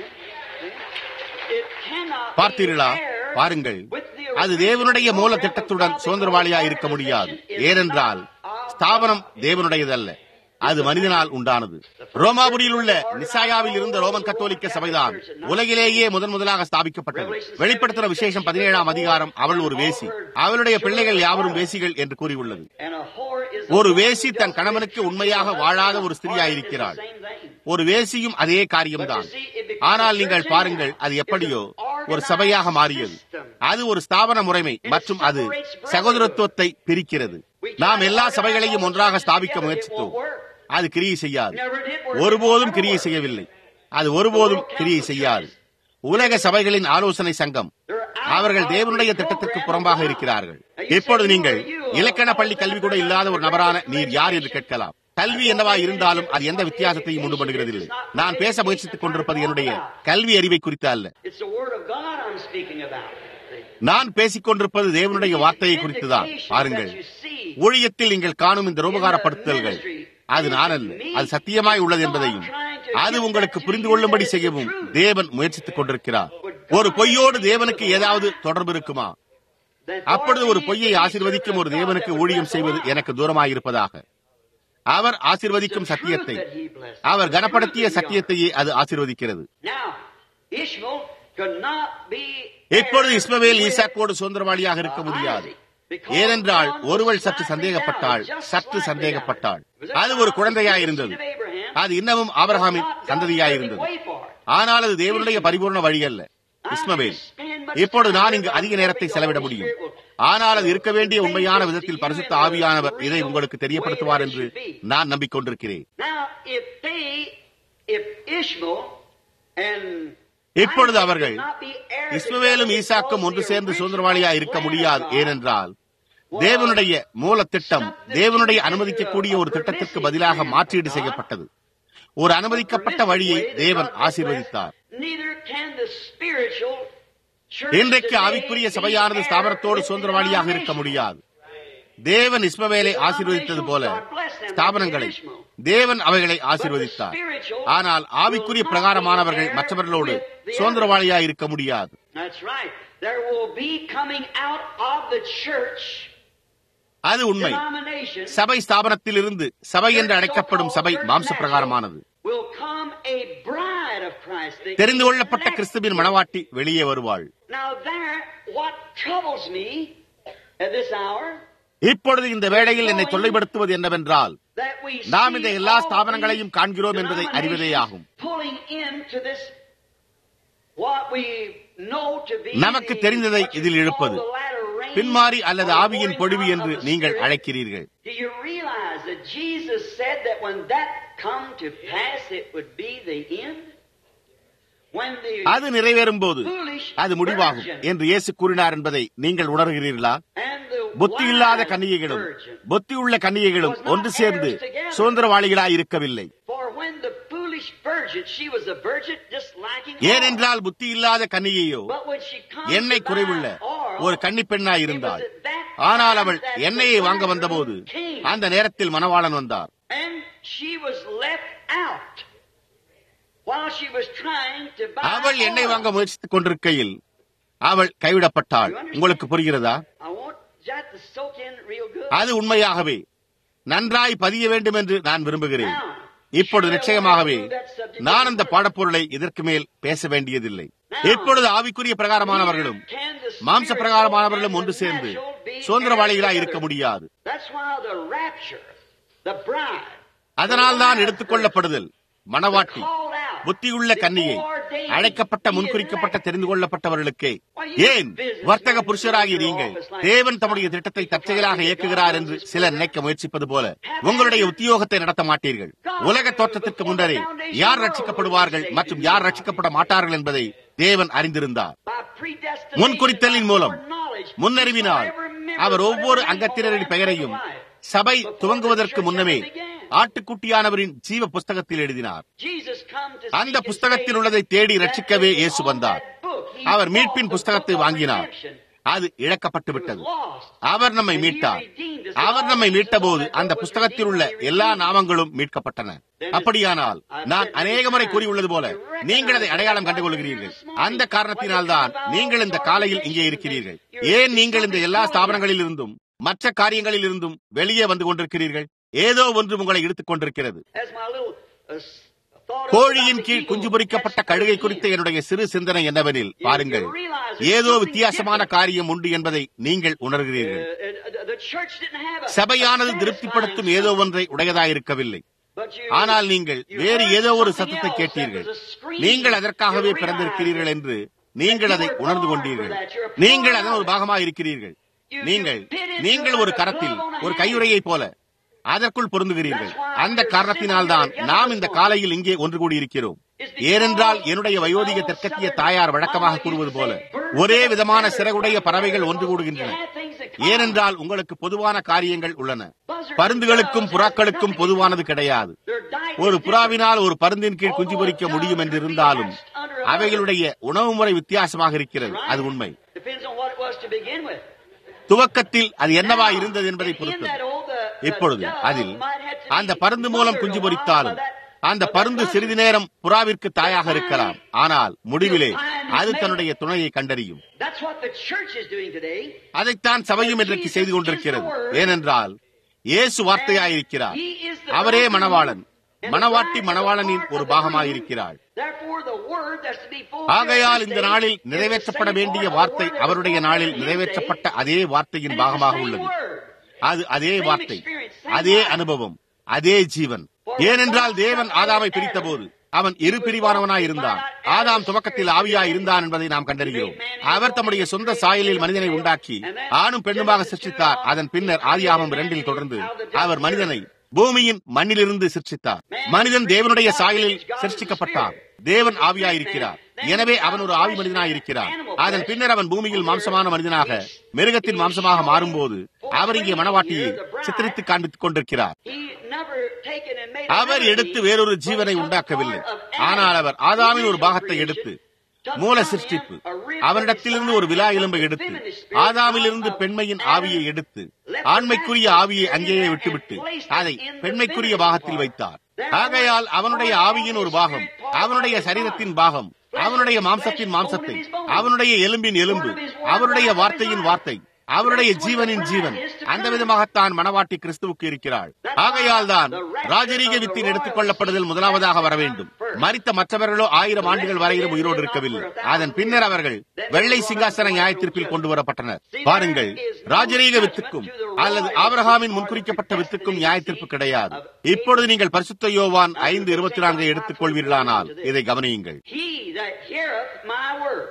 பார்த்தீர்களா பாருங்கள் அது தேவனுடைய மூல திட்டத்துடன் சுதந்திரவாளியா இருக்க முடியாது ஏனென்றால் ஸ்தாபனம் தேவனுடையதல்ல அது மனிதனால் உண்டானது ரோமாபுரியில் உள்ள நிசாயாவில் இருந்த ரோமன் கத்தோலிக்க சபைதான் உலகிலேயே முதன் முதலாக ஸ்தாபிக்கப்பட்டது வெளிப்படுத்தின விசேஷம் பதினேழாம் அதிகாரம் அவள் ஒரு வேசி அவளுடைய பிள்ளைகள் யாவரும் வேசிகள் என்று கூறியுள்ளது And a whore is a ஒரு woman வேசி who தன் doesn't கணவனுக்கு choose உண்மையாக husband. வாழாத ஒரு Whore ஸ்திரியாயிருக்கிறாள் is the same thing. ஒரு வேசியும் அதே காரியம்தான் ஆனால் நீங்கள் பாருங்கள் அது எப்படியோ ஒரு சபையாக மாறியது அது ஒரு ஸ்தாபன முறைமை மற்றும் அது சகோதரத்துவத்தை பிரிக்கிறது நாம் எல்லா சபைகளையும் ஒன்றாக ஸ்தாபிக்க முயற்சித்தோம் அது கிரியை செய்யாது ஒருபோதும் கிரியை செய்யவில்லை அது ஒருபோதும் கிரியை செய்யாது உலக சபைகளின் ஆலோசனை சங்கம் அவர்கள் தேவனுடைய திட்டத்திற்கு புறம்பாக இருக்கிறார்கள் இப்பொழுது நீங்கள் இலக்கண பள்ளி கல்வி கூட இல்லாத ஒரு நபரான நீர் யார் என்று கேட்கலாம் கல்வி என்னவா இருந்தாலும் அது எந்த வித்தியாசத்தையும் உண்டு பண்ணுகிறதில்லை நான் பேச முயற்சித்துக் கொண்டிருப்பது என்னுடைய கல்வி அறிவை குறித்து அல்ல It's the Word of God I'm speaking about. See? நான் பேசிக் கொண்டிருப்பது தேவனுடைய வார்த்தையை குறித்துதான் பாருங்கள் ஊழியத்தில் நீங்கள் காணும் இந்த ரூபகாரப்படுத்தல்கள் அது நான் அல்ல அது சத்தியமாய் உள்ளது என்பதையும் அது உங்களுக்கு புரிந்து கொள்ளும்படி செய்யவும் தேவன் முயற்சித்துக் கொண்டிருக்கிறார் ஒரு பொய்யோடு தேவனுக்கு ஏதாவது தொடர்பு இருக்குமா அப்பொழுது ஒரு பொய்யை ஆசீர்வதிக்கும் ஒரு தேவனுக்கு ஊழியம் செய்வது எனக்கு தூரமாயிருப்பதாக அவர் ஆசீர்வதிக்கும் சத்தியத்தை அவர் கனப்படுத்திய சத்தியத்தையே அது ஆசீர்வதிக்கிறது Now, Ishmael could not be இப்பொழுது இஸ்மவேல் ஈசாக்கோடு சுதந்திரவாளியாக இருக்க முடியாது ஏனென்றால் ஒருவள் சற்று சந்தேகப்பட்டாள் சற்று சந்தேகப்பட்டாள் அது ஒரு குழந்தையாயிருந்தது அது இன்னமும் ஆபிரகாமின் சந்ததியாயிருந்தது ஆனால் அது தேவனுடைய பரிபூர்ண வழி அல்ல இஸ்மவேல் இப்பொழுது நான் இங்கு அதிக நேரத்தை செலவிட முடியும் ஆனால் அது இருக்க வேண்டிய உண்மையான விதத்தில் பரிசுத்த ஆவியானவர் இதை உங்களுக்கு தெரியப்படுத்துவார் என்று நான் நம்பிக்கொண்டிருக்கிறேன் Now, if they, if Ishmael and இப்பொழுது Isaac அவர்கள் could not be heirs இஸ்மவேலும் together ஈசாக்கும் ஒன்று because the சேர்ந்து original சுதந்திரவாளியா இருக்க plan of முடியாது God ஏனென்றால் தேவனுடைய மூல திட்டம் தேவனுடைய அனுமதிக்கக்கூடிய ஒரு திட்டத்திற்கு பதிலாக மாற்றீடு செய்யப்பட்டது ஒரு அனுமதிக்கப்பட்ட வழியை தேவன் ஆசீர்வதித்தார் Neither can the spiritual church இன்றைக்கு today ஆவிக்குரிய be சபையானது heir ஸ்தாபனத்தோடு with the சுதந்திரவாளியாக இருக்க denomination. முடியாது தேவன் இஸ்மவேலை ஆசீர்வதித்தது போல ஸ்தாபனங்களை தேவன் அவைகளை ஆசீர்வதித்தார் ஆனால் ஆவிக்குரிய பிரகாரமானவர்கள் மற்றவர்களோடு சுதந்திரவாளியாக இருக்க முடியாது That's right. There will be coming out of the church அது உண்மை denomination சபை ஸ்தாபனத்தில் இருந்து சபை என்று அழைக்கப்படும் சபை மாம்ச பிரகாரமானது will come a bride of Christ. the தெரிந்து கொள்ளப்பட்ட elect. கிறிஸ்துவின் மணவாட்டி வெளியே வருவாள் Now there, what troubles me at this hour இப்பொழுது இந்த வேளையில் என்னை தொல்லைப்படுத்துவது என்னவென்றால் that we நாம் இந்த see எல்லா all ஸ்தாபனங்களையும் these காண்கிறோம் என்பதை அறிவதேயாகும் denominations pulling into this what we know to be நமக்கு the- தெரிந்ததை what you இதில் call இழுப்பது the latter rain பின்மாறி அல்லது or the ஆவியின் pouring பொழிவு out என்று of the நீங்கள் Spirit. அழைக்கிறீர்கள் Do you realize that Jesus said that when that come to pass, it would be the end? When the அது நிறைவேறும் போது foolish அது முடிவாகும் virgin என்று இயேசு கூறினார் என்பதை நீங்கள் உணர்கிறீர்களா and the புத்தி இல்லாத wise கன்னிகைகளும் virgin. புத்தி உள்ள கன்னிகைகளும் ஒன்று சேர்ந்து சுதந்திரவாளிகளாய் இருக்கவில்லை For when the foolish virgin, she was a virgin just lacking oil. ஏனென்றால் புத்தி இல்லாத கன்னிகையோ But when she comes எண்ணெய் to குறைவுள்ள buy oil, ஒரு கன்னி பெண்ணாய் it was இருந்தாள் at that ஆனால் time அவள் that the எண்ணெயை வாங்க bridegroom வந்தபோது came. அந்த நேரத்தில் மணவாளன் வந்தார் And she was left out while she was trying to buy அவள் எண்ணெய் oil. வாங்க முயற்சித்துக் கொண்டிருக்கையில் அவள் கைவிடப்பட்டாள் உங்களுக்கு புரிகிறதா I want that to soak in real good. அது உண்மையாகவே நன்றாய் பதிய வேண்டும் என்று நான் விரும்புகிறேன் Now, இப்பொழுது should I நிச்சயமாகவே want to move that subject நான் any அந்த further? பாடப்பொருளை இதற்கு மேல் பேச வேண்டியதில்லை இப்பொழுது ஆவிக்குரிய பிரகாரமானவர்களும் Can the மாம்ச spiritual பிரகாரமானவர்களும் and ஒன்று the சேர்ந்து natural be சுதந்திரவாளிகளாய் together? இருக்க முடியாது That's why the rapture, the bride, அதனால் தான் எடுத்துக்கொள்ளப்படுதல் மணவாட்டி called out, புத்தியுள்ள கன்னியை அழைக்கப்பட்ட முன்குறிக்கப்பட்ட தெரிந்து கொள்ளப்பட்டவர்களுக்கே ஏன் வர்த்தக புருஷராகி நீங்கள் தேவன் தம்முடைய திட்டத்தை தற்செயலாக இயக்குகிறார் என்று சிலர் நினைக்க முயற்சிப்பது போல உங்களுடைய உத்தியோகத்தை நடத்த மாட்டீர்கள் உலக தோற்றத்திற்கு முன்னரே யார் ரட்சிக்கப்படுவார்கள் மற்றும் யார் ரட்சிக்கப்பட மாட்டார்கள் என்பதை தேவன் அறிந்திருந்தார் by predestination, முன்குறித்தலின் மூலம் by foreknowledge, முன்னறிவினால் for every member, our for ஒவ்வொரு every அங்கத்தினரின் people பெயரையும் of life. சபை Before துவங்குவதற்கு the church முன்னமே ever began. ஆட்டுக்குட்டியானவரின் ஜீவ புஸ்தகத்தில் எழுதினார் Jesus come to அந்த seek and புஸ்தகத்தில் save உள்ளதை தேடி that ரட்சிக்கவே which இயேசு on வந்தார் that book. He our bought மீட்பின் the புஸ்தகத்தை book of வாங்கினார் redemption. அது இழக்கப்பட்டு It was விட்டது lost. அவர் நம்மை And he மீட்டார் redeemed us. அவர் நம்மை All மீட்டபோது that அந்த was புஸ்தகத்தில் உள்ள redeemed, he எல்லா redeemed. நாமங்களும் மீட்கப்பட்டன அப்படியானால் நான் அநேக முறை கூறியுள்ளது போல நீங்கள் அதை அடையாளம் கண்டுகொள்கிறீர்கள் அந்த காரணத்தினால்தான் நீங்கள் இந்த காலையில் இங்கே இருக்கிறீர்கள் ஏன் நீங்கள் இந்த எல்லா ஸ்தாபனங்களில் இருந்தும் மற்ற காரியங்களில் இருந்தும் வெளியே வந்து கொண்டிருக்கிறீர்கள் ஏதோ ஒன்று உங்களை இழுத்துக் கொண்டிருக்கிறது As my little uh, s- thought of கோழியின் about the கீழ் eagle குஞ்சு பொரிக்கப்பட்ட catching கழுகை the குறித்த eagle. என்னுடைய சிறு சிந்தனை என்னவெனில் பாருங்கள் ஏதோ வித்தியாசமான காரியம் உண்டு என்பதை நீங்கள் Uh, உணர்கிறீர்கள் uh, the church didn't have a சபையானது a திருப்திப்படுத்தும் satisfying ஏதோ something. ஒன்றை உடையதாயிருக்கவில்லை But you- ஆனால் நீங்கள் you வேறு heard ஏதோ ஒரு something சத்தத்தை else கேட்டீர்கள் that was a scream. நீங்கள் அதற்காகவே You பிறந்திருக்கிறீர்கள் realized என்று நீங்கள் அதை உணர்ந்து கொண்டீர்கள் நீங்கள் அதன் ஒரு பாகமாக இருக்கிறீர்கள் நீங்கள் நீங்கள் ஒரு கரத்தில் ஒரு கையுறையைப் போல அதற்குள் பொருந்துகிறீர்கள் அந்த காரணத்தினால்தான் நாம் இந்த காலையில் இங்கே ஒன்று கூடியிருக்கிறோம் ஏனென்றால் என்னுடைய வயோதிக தெற்கத்திய தாயார் வழக்கமாக கூறுவது போல ஒரே விதமான சிறகுடைய பறவைகள் ஒன்று கூடுகின்றன ஏனென்றால் உங்களுக்கு பொதுவான காரியங்கள் உள்ளன பருந்துகளுக்கும் புறாக்களுக்கும் பொதுவானது கிடையாது ஒரு புறாவினால் ஒரு பருந்தின் கீழ் குஞ்சு பொரிக்க முடியும் என்று இருந்தாலும் அவைகளுடைய உணவு முறை வித்தியாசமாக இருக்கிறது அது உண்மை Depends on what it was to begin with. துவக்கத்தில் அது என்னவா இருந்தது என்பதை பொறுத்தது இப்பொழுது அதில் அந்த பருந்து மூலம் குஞ்சு பொரித்தாலும் அந்த பருந்து சிறிது நேரம் புறாவிற்கு தாயாக இருக்கலாம் ஆனால் முடிவிலே அது தன்னுடைய துணையை கண்டறியும் That's what the church is doing today. அதைத்தான் சபையும் இன்றைக்கு செய்து கொண்டிருக்கிறது ஏனென்றால் இயேசு வார்த்தையாயிருக்கிறார் He is the அவரே bridegroom, மணவாளன் and மணவாட்டி the bride is மணவாளனின் part ஒரு of the பாகமாயிருக்கிறாள் groom. Therefore, the word that's to be fulfilled ஆகையால் this இந்த day நாளில் is the நிறைவேற்றப்பட same வேண்டிய part of the வார்த்தை word that was அவருடைய fulfilled நாளில் in his நிறைவேற்றப்பட்ட day. அதே வார்த்தையின் And it's the பாகமாக same உள்ளது word. அது அதே Same வார்த்தை experience, same அதே life. அனுபவம் அதே ஜீவன் ஏனென்றால் தேவன் ஆதாமை பிரித்த போது அவன் இரு பிரிவானவனாய் இருந்தான் ஆதாம் துவக்கத்தில் ஆவியாய் இருந்தான் என்பதை நாம் கண்டறிகிறோம் அவர் தம்முடைய சொந்த சாயலில் மனிதனை உண்டாக்கி ஆணும் பெண்ணுமாக சிருஷ்டித்தார் அதன் பின்னர் ஆதியாகமம் இரண்டில் தொடர்ந்து அவர் மனிதனை பூமியின் மண்ணிலிருந்து சிருஷ்டித்தார் மனிதன் தேவனுடைய சாயலில் சிருஷ்டிக்கப்பட்டான் தேவன் ஆவியாயிருக்கிறார் எனவே அவன் ஒரு ஆவி மனிதனாயிருக்கிறார் அதன் பின்னர் அவன் பூமியில் மாம்சமான மனிதனாக மிருகத்தின் மாம்சமாக மாறும்போது அவர் இங்கே மனவாட்டியை சித்தரித்து காண்பித்துக் கொண்டிருக்கிறார் He never taken and made a our remedy, எடுத்து வேறொரு but ஜீவனை took a உண்டாக்கவில்லை part of ஆனால் அவர் Adam's ஆதாமின் ஒரு original பாகத்தை creation, எடுத்து took மூல from him சிருஷ்டிப்பு a rib அவரிடத்திலிருந்து ஒரு விழா எலும்பை எடுத்து ஆதாமிலிருந்து பெண்மையின் ஆவியை எடுத்து ஆண்மைக்குரிய ஆவியை அங்கேயே விட்டுவிட்டு அதை பெண்மைக்குரிய பாகத்தில் வைத்தார் ஆகையால் அவனுடைய ஆவியின் ஒரு பாகம் அவனுடைய சரீரத்தின் பாகம் அவனுடைய மாம்சத்தின் மாம்சத்தை அவனுடைய எலும்பின் எலும்பு அவருடைய வார்த்தையின் வார்த்தை அவருடைய ஜீவனின் ஜீவன் அந்த விதமாகத்தான் மணவாட்டி கிறிஸ்துவுக்கு இருக்கிறாள் ஆகையால் தான் ராஜரீக வித்தின் எடுத்துக் கொள்ளப்படுதல் முதலாவதாக வர வேண்டும் மரித்த மற்றவர்களோ ஆயிரம் ஆண்டுகள் வரையிலும் உயிரோடு இருக்கவில்லை அதன் பின்னர் அவர்கள் வெள்ளை சிங்காசன நியாயத்தீர்ப்பில் கொண்டு வரப்பட்டனர் பாருங்கள் ராஜரீக வித்துக்கும் அல்லது ஆபிரகாமின் முன்குறிக்கப்பட்ட வித்துக்கும் நியாயத்தீர்ப்பு கிடையாது இப்பொழுது நீங்கள் பரிசுத்த யோவான் ஐந்து இருபத்தி நான்கை எடுத்துக் கொள்வீர்களானால் இதை கவனியுங்கள் He that heareth my word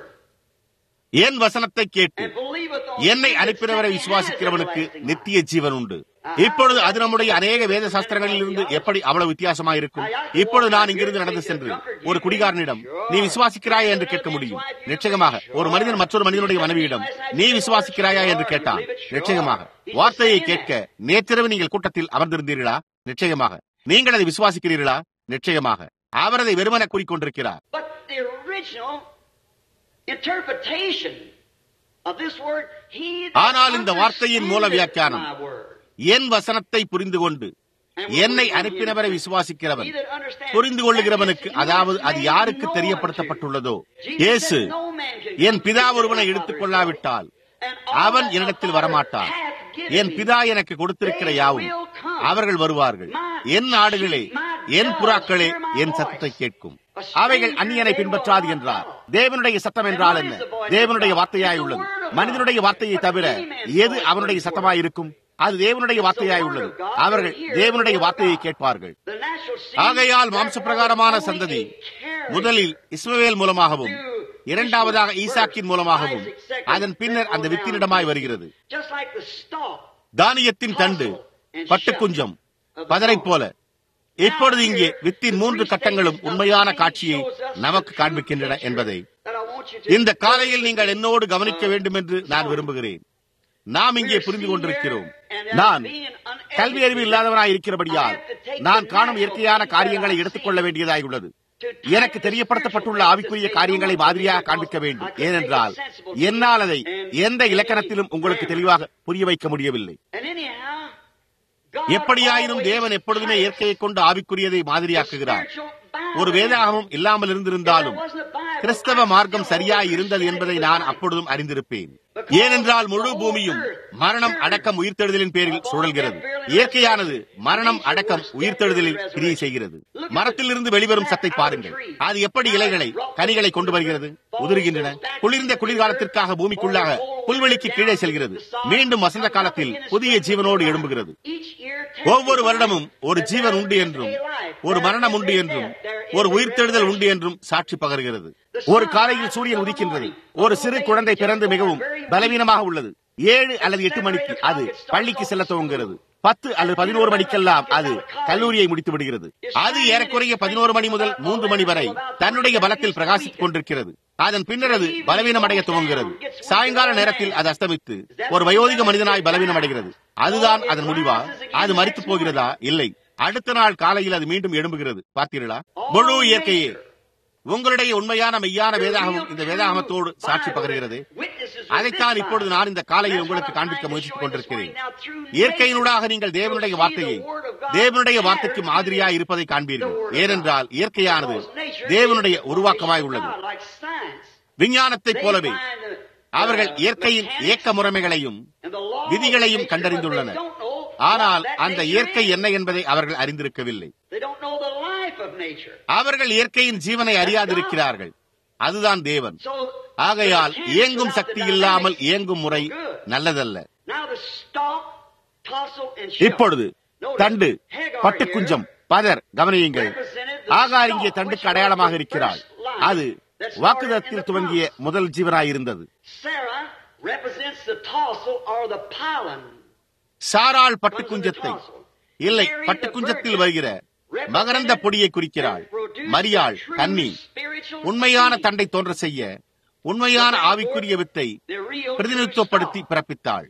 என் வசனத்தை கேட்டு and believeth on என்னை him that அனுப்பினவரை sent me விசுவாசிக்கிறவனுக்கு has everlasting life. நித்திய ஜீவன் உண்டு இப்பொழுது அது நம்முடைய அநேக வேத சாஸ்திரங்களில் இருந்து எப்படி அவ்வளவு வித்தியாசமா இருக்கும் இப்பொழுது நான் இங்கிருந்து நடந்து சென்று ஒரு குடிகாரனிடம் நீ விசுவாசிக்கிறாயா என்று கேட்க முடியும் நிச்சயமாக ஒரு மனிதன் மற்றொரு மனிதனுடைய மனைவியிடம் நீ விசுவாசிக்கிறாயா என்று கேட்டான் நிச்சயமாக வார்த்தையை கேட்க நேற்றிரவு நீங்கள் கூட்டத்தில் அமர்ந்திருந்தீர்களா நிச்சயமாக நீங்கள் அதை விசுவாசிக்கிறீர்களா நிச்சயமாக அவர் அதை வெறுமன கூறிக்கொண்டிருக்கிறார் But the original interpretation of this word, he that ஆனால் இந்த வார்த்தையின் மூல understandeth வியாக்கியானம், my word. என் வசனத்தை புரிந்து கொண்டு என்னை அனுப்பினவரை விசுவாசிக்கிறவன் He that understands புரிந்து கொள்ளுகிறவனுக்கு that is அதாவது அது made யாருக்கு known தெரியப்படுத்தப்பட்டுள்ளதோ unto you. இயேசு Jesus said, "No man can N come பிதா to me ஒருவனை without எடுத்துக் my கொள்ளாவிட்டால் And all அவன் that என்னிடத்தில் my வரமாட்டான் Father hath given என் me, பிதா எனக்கு கொடுத்திருக்கிற யாவும் அவர்கள் வருவார்கள் என் ஆடுகளே என் புறாக்களே என் சத்தத்தை கேட்கும் அவைகள் அந்நியனை பின்பற்றாது என்றார் தேவனுடைய சத்தம் என்றால் என்ன தேவனுடைய வார்த்தையாய் உள்ளது மனிதனுடைய வார்த்தையை தவிர எது அவனுடைய சத்தமாய் இருக்கும் அது தேவனுடைய வார்த்தையாய் உள்ளது அவர்கள் தேவனுடைய வார்த்தையை கேட்பார்கள் the natural seed, ஆகையால் மாம்ச பிரகாரமான only சந்ததி a careless முதலில் இஸ்மவேல் மூலமாகவும் இரண்டாவதாக ஈசாக்கின் மூலமாகவும் அதன் பின்னர் அந்த வித்தினிடமாய் வருகிறது Just like the stalk, தானியத்தின் தண்டு பட்டுக்குஞ்சம் பதரை போல இப்பொழுது இங்கே வித்தின் மூன்று கட்டங்களும் உண்மையான காட்சியை நமக்கு காண்பிக்கின்றன என்பதை that I want you to இந்த காலையில் நீங்கள் என்னோடு கவனிக்க வேண்டும் என்று நான் விரும்புகிறேன் நாம் இங்கே புரிந்து கொண்டிருக்கிறோம் நான் கல்வி அறிவு இல்லாதவனாய் இருக்கிறபடியால் நான் காணும் இயற்கையான காரியங்களை எடுத்துக்கொள்ள வேண்டியதாய் உள்ளது எனக்கு தெரியப்படுத்தப்பட்டுள்ள ஆவிக்குரிய காரியங்களை மாதிரியாக காண்பிக்க வேண்டும் ஏனென்றால் என்னால் அதை எந்த இலக்கணத்திலும் உங்களுக்கு தெளிவாக புரிய வைக்க முடியவில்லை And anyhow, God எப்படியாயினும் always தேவன் எப்பொழுதுமே இயற்கையை கொண்டு ஆவிக்குரியதை மாதிரியாக்குகிறார் spiritual bound ஒரு வேதாகமும் இல்லாமல் இருந்திருந்தாலும் கிறிஸ்தவ மார்க்கம் சரியாய் இருந்தது என்பதை நான் அப்பொழுதும் அறிந்திருப்பேன் ஏனென்றால் முழு பூமியும் மரணம் அடக்கம் உயிர்த்தெழுதலின் பேரில் சுழல்கிறது இயற்கையானது மரணம் அடக்கம் உயிர்த்தெழுதலில் கிரியை செய்கிறது மரத்திலிருந்து வெளிவரும் சத்தை பாருங்கள் அது எப்படி இலைகளை கனிகளை கொண்டு வருகிறது உதிர்கின்றன குளிர்ந்த குளிர்காலத்திற்காக பூமிக்குள்ளாக புல்வெளிக்கு கீழே செல்கிறது மீண்டும் வசந்த காலத்தில் புதிய ஜீவனோடு எழும்புகிறது ஒவ்வொரு வருடமும் ஒரு ஜீவன் உண்டு என்றும் ஒரு மரணம் உண்டு என்றும் ஒரு உயிர்த்தெழுதல் உண்டு என்றும் சாட்சி பகர்கிறது ஒரு காலையில் சூரியன் உதிக்கின்றது ஒரு சிறு குழந்தை பிறந்து மிகவும் பலவீனமாக உள்ளது ஏழு அல்லது எட்டு மணிக்கு அது பள்ளிக்கு செல்ல துவங்குகிறது பத்து அல்லது பதினோரு மணிக்கெல்லாம் அது கல்லூரியை முடித்து விடுகிறது அது ஏறக்குறைய பதினோரு மணி முதல் மூன்று மணி வரை தன்னுடைய பலத்தில் பிரகாசித்துக் கொண்டிருக்கிறது அதன் பின்னர் அது பலவீனமடைய துவங்குகிறது சாயங்கால நேரத்தில் அது அஸ்தமித்து ஒரு வயோதிக மனிதனாய் பலவீனம் அடைகிறது அதுதான் அதன் முடிவா அது மறித்து போகிறதா இல்லை அடுத்த நாள் காலையில் அது மீண்டும் எழும்புகிறது பார்த்தீர்களா முழு இயற்கையே உங்களுடைய உண்மையான மெய்யான வேதாகமும் இந்த வேதாகமத்தோடு சாட்சி பகர்கிறது அதைத்தான் இப்பொழுது நான் இந்த காலையில் உங்களுக்கு காண்பிக்க முயற்சித்துக் கொண்டிருக்கிறேன் இயற்கையினூடாக நீங்கள் தேவனுடைய வார்த்தையை தேவனுடைய வார்த்தைக்கு மாதிரியாய் இருப்பதை காண்பீர்கள் ஏனென்றால் இயற்கையானது தேவனுடைய உருவாக்கமாய் உள்ளது விஞ்ஞானத்தைப் போலவே அவர்கள் இயற்கையின் இயக்க முறைமைகளையும் விதிகளையும் கண்டறிந்துள்ளனர் ஆனால் அந்த இயற்கை என்ன என்பதை அவர்கள் அறிந்திருக்கவில்லை அவர்கள் இயற்கையின் ஜீவனை அறியாதிருக்கிறார்கள் அதுதான் தேவன் ஆகையால் இயங்கும் சக்தி இல்லாமல் இயங்கும் முறை நல்லதல்ல இப்பொழுது தண்டு பட்டுக்குஞ்சம் பதர் கவனியுங்கள் ஆகார் இங்கே தண்டுக்கு அடையாளமாக இருக்கிறாள் அது வாக்குதத்தில் துவங்கிய முதல் ஜீவனாயிருந்தது சாராள் பட்டுக்குஞ்சத்தை இல்லை பட்டுக்குஞ்சத்தில் வருகிற மகரந்த பொடியை குறிக்கிறாள் மரியாள் கன்னி உண்மையான தண்டை தோன்ற செய்ய உண்மையான ஆவிக்குரிய வித்தை பிரதிநிதித்துவப்படுத்தி பிறப்பித்தாள்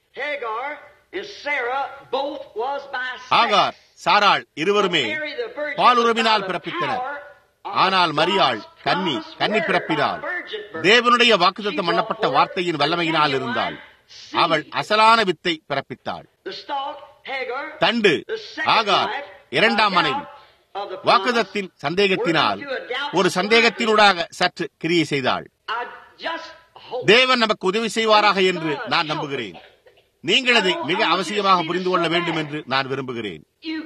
ஆகார் சாராள் இருவருமே பாலுறவினால் பிறப்பித்தனர் ஆனால் மரியாள் கன்னி கன்னி பிறப்பினாள் தேவனுடைய வாக்குத்தம் பண்ணப்பட்ட வார்த்தையின் வல்லமையினால் இருந்தாள் அவள் அசலான வித்தை பிறப்பித்தாள் தண்டு ஆகார் இரண்டாம் மனைவி வாக்குதத்தின் சந்தேகத்தினால் ஒரு சந்தேகத்தினூடாக சற்று கிரியை செய்தாள் தேவன் நமக்கு உதவி செய்வாராக என்று நான் நம்புகிறேன் நீங்கள் அதை மிக அவசியமாக புரிந்து கொள்ள வேண்டும் என்று நான் விரும்புகிறேன்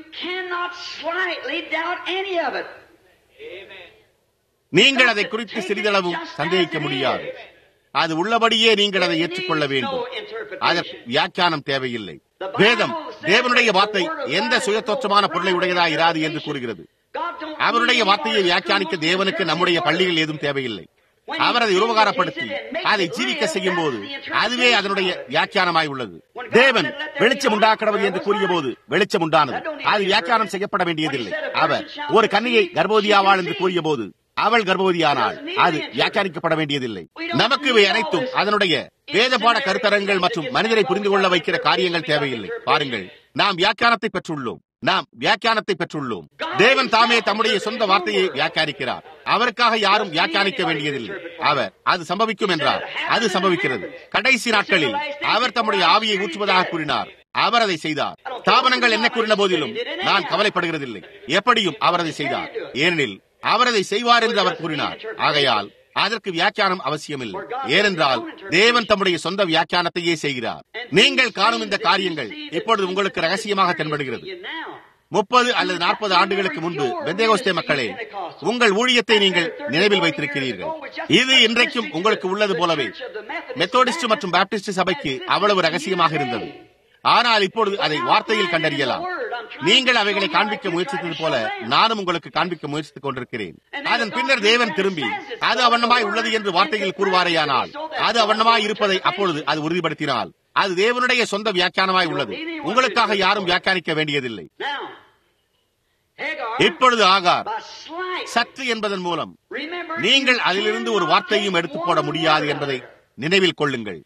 நீங்கள் அதை குறித்து சிறிதளவும் சந்தேகிக்க முடியாது அது உள்ளபடியே நீங்கள் அதை ஏற்றுக்கொள்ள வேண்டும் அதற்கு வியாக்கியானம் தேவையில்லை வேதம் தேவனுடைய வார்த்தை எந்த சுயத்தோற்றமான பொருளை உடையதா இராது என்று கூறுகிறது அவருடைய வார்த்தையை வியாக்கியானிக்க தேவனுக்கு நம்முடைய பள்ளிகள் ஏதும் தேவையில்லை அவர் அதை உருவகாரப்படுத்தி அதை ஜீவிக்க செய்யும் போது அதுவே அதனுடைய வியாக்கியானமாய் உள்ளது தேவன் வெளிச்சம் உண்டாக்கடவது என்று கூறிய போது வெளிச்சம் உண்டானது அது வியாக்கியானம் செய்யப்பட வேண்டியதில்லை அவர் ஒரு கன்னியை கர்ப்பவதியாவாள் என்று கூறிய போது அவள் கர்ப்பவதியானாள் அது வியாக்கியானிக்கப்பட வேண்டியதில்லை நமக்கு இவை அனைத்தும் அதனுடைய வேதபாட கருத்தரங்கள் மற்றும் மனிதரை புரிந்து கொள்ள வைக்கிற காரியங்கள் தேவையில்லை பாருங்கள் நாம் வியாக்கியானத்தை பெற்றுள்ளோம் நாம் வியாக்கியானத்தை பெற்றுள்ளோம் தேவன் தாமே தம்முடைய சொந்த வார்த்தையை வியாக்கியானிக்கிறார் அவருக்காக யாரும் வியாக்கியானிக்க வேண்டியதில்லை அவர் அது சம்பவிக்கும் என்றார் அது சம்பவிக்கிறது கடைசி நாட்களில் அவர் தம்முடைய ஆவியை ஊற்றுவதாக கூறினார் அவர் அதை செய்தார் ஸ்தாபனங்கள் என்ன கூறின போதிலும் நான் கவலைப்படுகிறதில்லை எப்படியும் அவர் அதை செய்தார் ஏனெனில் அவர் அதை செய்வார் என்று அவர் கூறினார் ஆகையால் அதற்கு வியாக்கியானம் அவசியமில்லை ஏனென்றால் தேவன் தம்முடைய சொந்த வியாக்கியானத்தையே செய்கிறார் நீங்கள் காணும் இந்த காரியங்கள் இப்பொழுது உங்களுக்கு ரகசியமாக தென்படுகிறது முப்பது அல்லது நாற்பது ஆண்டுகளுக்கு முன்பு பெந்தேகோஸ்தே மக்களே உங்கள் ஊழியத்தை நீங்கள் நினைவில் வைத்திருக்கிறீர்கள் இது இன்றைக்கும் உங்களுக்கு உள்ளது போலவே மெத்தோடிஸ்ட் மற்றும் பாப்டிஸ்ட் சபைக்கு அவ்வளவு ரகசியமாக இருந்தது ஆனால் இப்பொழுது அதை வார்த்தையில் கண்டறியலாம் நீங்கள் அவைகளை காண்பிக்க முயற்சித்தது போல நானும் உங்களுக்கு காண்பிக்க முயற்சித்துக் கொண்டிருக்கிறேன் அதன் பின்னர் தேவன் திரும்பி அது அவண்ணமாய் உள்ளது என்று வார்த்தையில் கூறுவாரேயானால் அது அவண்ணமாய் இருப்பதை அப்பொழுது அது உறுதிப்படுத்தினால் அது தேவனுடைய சொந்த வியாக்கியானமாய் உள்ளது உங்களுக்காக யாரும் வியாக்கியானிக்க வேண்டியதில்லை இப்பொழுது ஆகார் சற்று என்பதன் மூலம் நீங்கள் அதிலிருந்து ஒரு வார்த்தையும் எடுத்து போட முடியாது என்பதை நினைவில் கொள்ளுங்கள்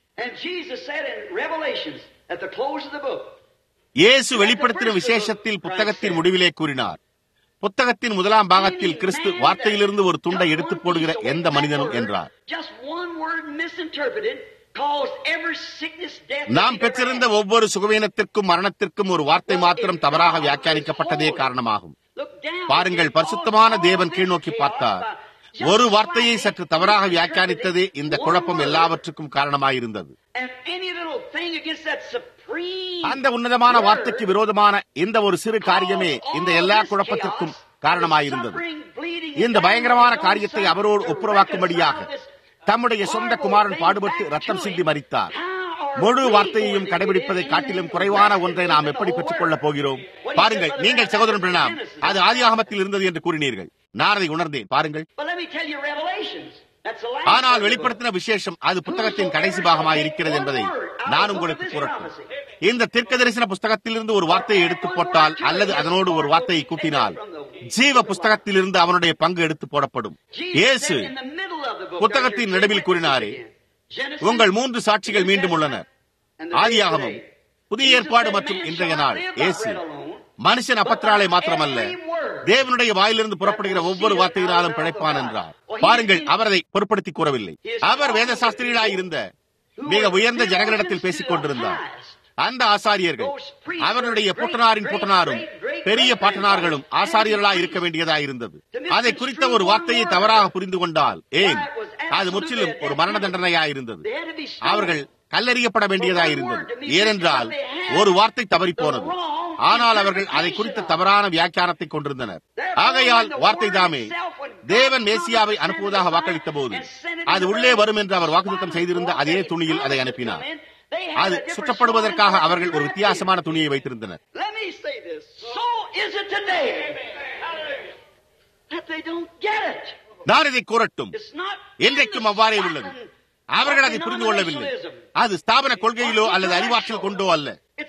இயேசு வெளிப்படுத்தின விசேஷத்தில் புத்தகத்தின் முடிவிலே கூறினார் புத்தகத்தின் முதலாம் பாகத்தில் கிறிஸ்து வார்த்தையிலிருந்து ஒரு துண்டை எடுத்து போடுகிற எந்த மனிதனும் என்றார் நாம் பெற்றிருந்த ஒவ்வொரு சுகவீனத்திற்கும் மரணத்திற்கும் ஒரு வார்த்தை மாத்திரம் தவறாக வியாக்கியானிக்கப்பட்டதே காரணமாகும் பாருங்கள் பரிசுத்தமான தேவன் கீழ்நோக்கி பார்த்தார் ஒரு வார்த்தையை சற்று தவறாக வியாக்கியானித்ததே இந்த குழப்பம் எல்லாவற்றுக்கும் காரணமாயிருந்தது அந்த உன்னதமான வார்த்தைக்கு விரோதமான இந்த ஒரு சிறு காரியமே இந்த எல்லா குழப்பத்திற்கும் காரணமாயிருந்தது இந்த பயங்கரமான காரியத்தை அவரோடு ஒப்புரவாக்கும்படியாக தம்முடைய சொந்த குமாரன் பாடுபட்டு ரத்தம் சிந்தி மறித்தார் முழு வார்த்தையையும் கடைபிடிப்பதை காட்டிலும் குறைவான ஒன்றை நாம் எப்படி பெற்றுக் கொள்ளப் போகிறோம் பாருங்கள் நீங்கள் சகோதரன் பிரணாம் அது ஆதியாகமத்தில் இருந்தது என்று கூறினீர்கள் நான் அதை உணர்ந்தேன் பாருங்கள் ஆனால் வெளிப்படுத்தின விசேஷம் அது புத்தகத்தின் கடைசி பாகமாக இருக்கிறது என்பதை நான் உங்களுக்கு கூறட்டும் இந்த தீர்க்க தரிசன புஸ்தகத்திலிருந்து ஒரு வார்த்தையை எடுத்து போட்டால் அல்லது அதனோடு ஒரு வார்த்தையை கூட்டினால் ஜீவ புஸ்தகத்திலிருந்து அவனுடைய பங்கு எடுத்து போடப்படும் இயேசு புத்தகத்தின் நடுவில் கூறினாரே உங்கள் மூன்று சாட்சிகள் மீண்டும் உள்ளனர் ஆதியாகமம் புதிய ஏற்பாடு மற்றும் இன்றைய நாள் இயேசு மனுஷன் அப்பத்திராலே மாத்திரமல்ல தேவனுடைய வாயிலிருந்து புறப்படுகிற ஒவ்வொரு வார்த்தையினாலும் பிழைப்பான் என்றார் பாருங்கள் அவர் அதை பொருட்படுத்தி கூறவில்லை அவர் வேத சாஸ்திரிகளாயிருந்த மிக உயர்ந்த ஜனங்களிடத்தில் பேசிக் கொண்டிருந்தார் அந்த ஆசாரியர்கள் அவர்களுடைய பூட்டனாரின் பூட்டனாரும் பெரிய பாட்டனார்களும் ஆசாரியர்களாய் இருக்க வேண்டியதாய் இருந்தது அதை குறித்த ஒரு வார்த்தையை தவறாக புரிந்து கொண்டால் ஏன் அது முற்றிலும் ஒரு மரண தண்டனையாயிருந்தது அவர்கள் கல்லறியப்பட வேண்டியதாயிருந்தது ஏனென்றால் ஒரு வார்த்தை தவறி போனது ஆனால் அவர்கள் அதை குறித்த தவறான வியாக்கியானத்தை கொண்டிருந்தனர் ஆகையால் வார்த்தை தாமே தேவன் மேசியாவை அனுப்புவதாக வாக்களித்த போது அது உள்ளே வரும் என்று அவர் வாக்குத்தம் செய்திருந்த அதே துணியில் அதை அனுப்பினார் அது சுற்றப்படுவதற்காக அவர்கள் ஒரு வித்தியாசமான துணியை வைத்திருந்தனர் நான் இதை கூறட்டும் என்றைக்கும் அவ்வாறே உள்ளது அவர்கள் அதை புரிந்து கொள்ளவில்லை அது ஸ்தாபன கொள்கையிலோ அல்லது அறிவாற்றல் கொண்டோ அல்ல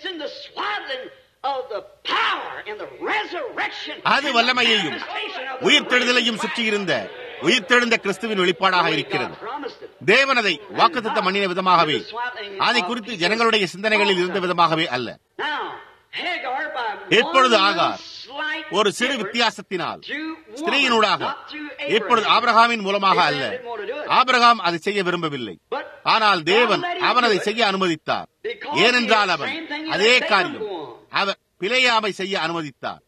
அது வல்லமையையும் உயிர்த்தெழுதலையும் சுற்றியிருந்த உயிர்த்தெழுந்த கிறிஸ்துவின் வெளிப்பாடாக இருக்கிறது தேவன் அதை வாக்குத்தத்தம் பண்ணின விதமாகவே அதை குறித்து ஜனங்களுடைய சிந்தனைகளில் இருந்த விதமாகவே அல்ல இப்பொழுது ஆகார் ஒரு சிறு வித்தியாசத்தினால் ஸ்திரீயினூடாக இப்பொழுது ஆபிரகாமின் மூலமாக அல்ல ஆபிரகாம் அதை செய்ய விரும்பவில்லை ஆனால் தேவன் அவன் அதை செய்ய அனுமதித்தார் ஏனென்றால் அவன் அதே காரியம் அவர் பிழையாமை செய்ய அனுமதித்தார்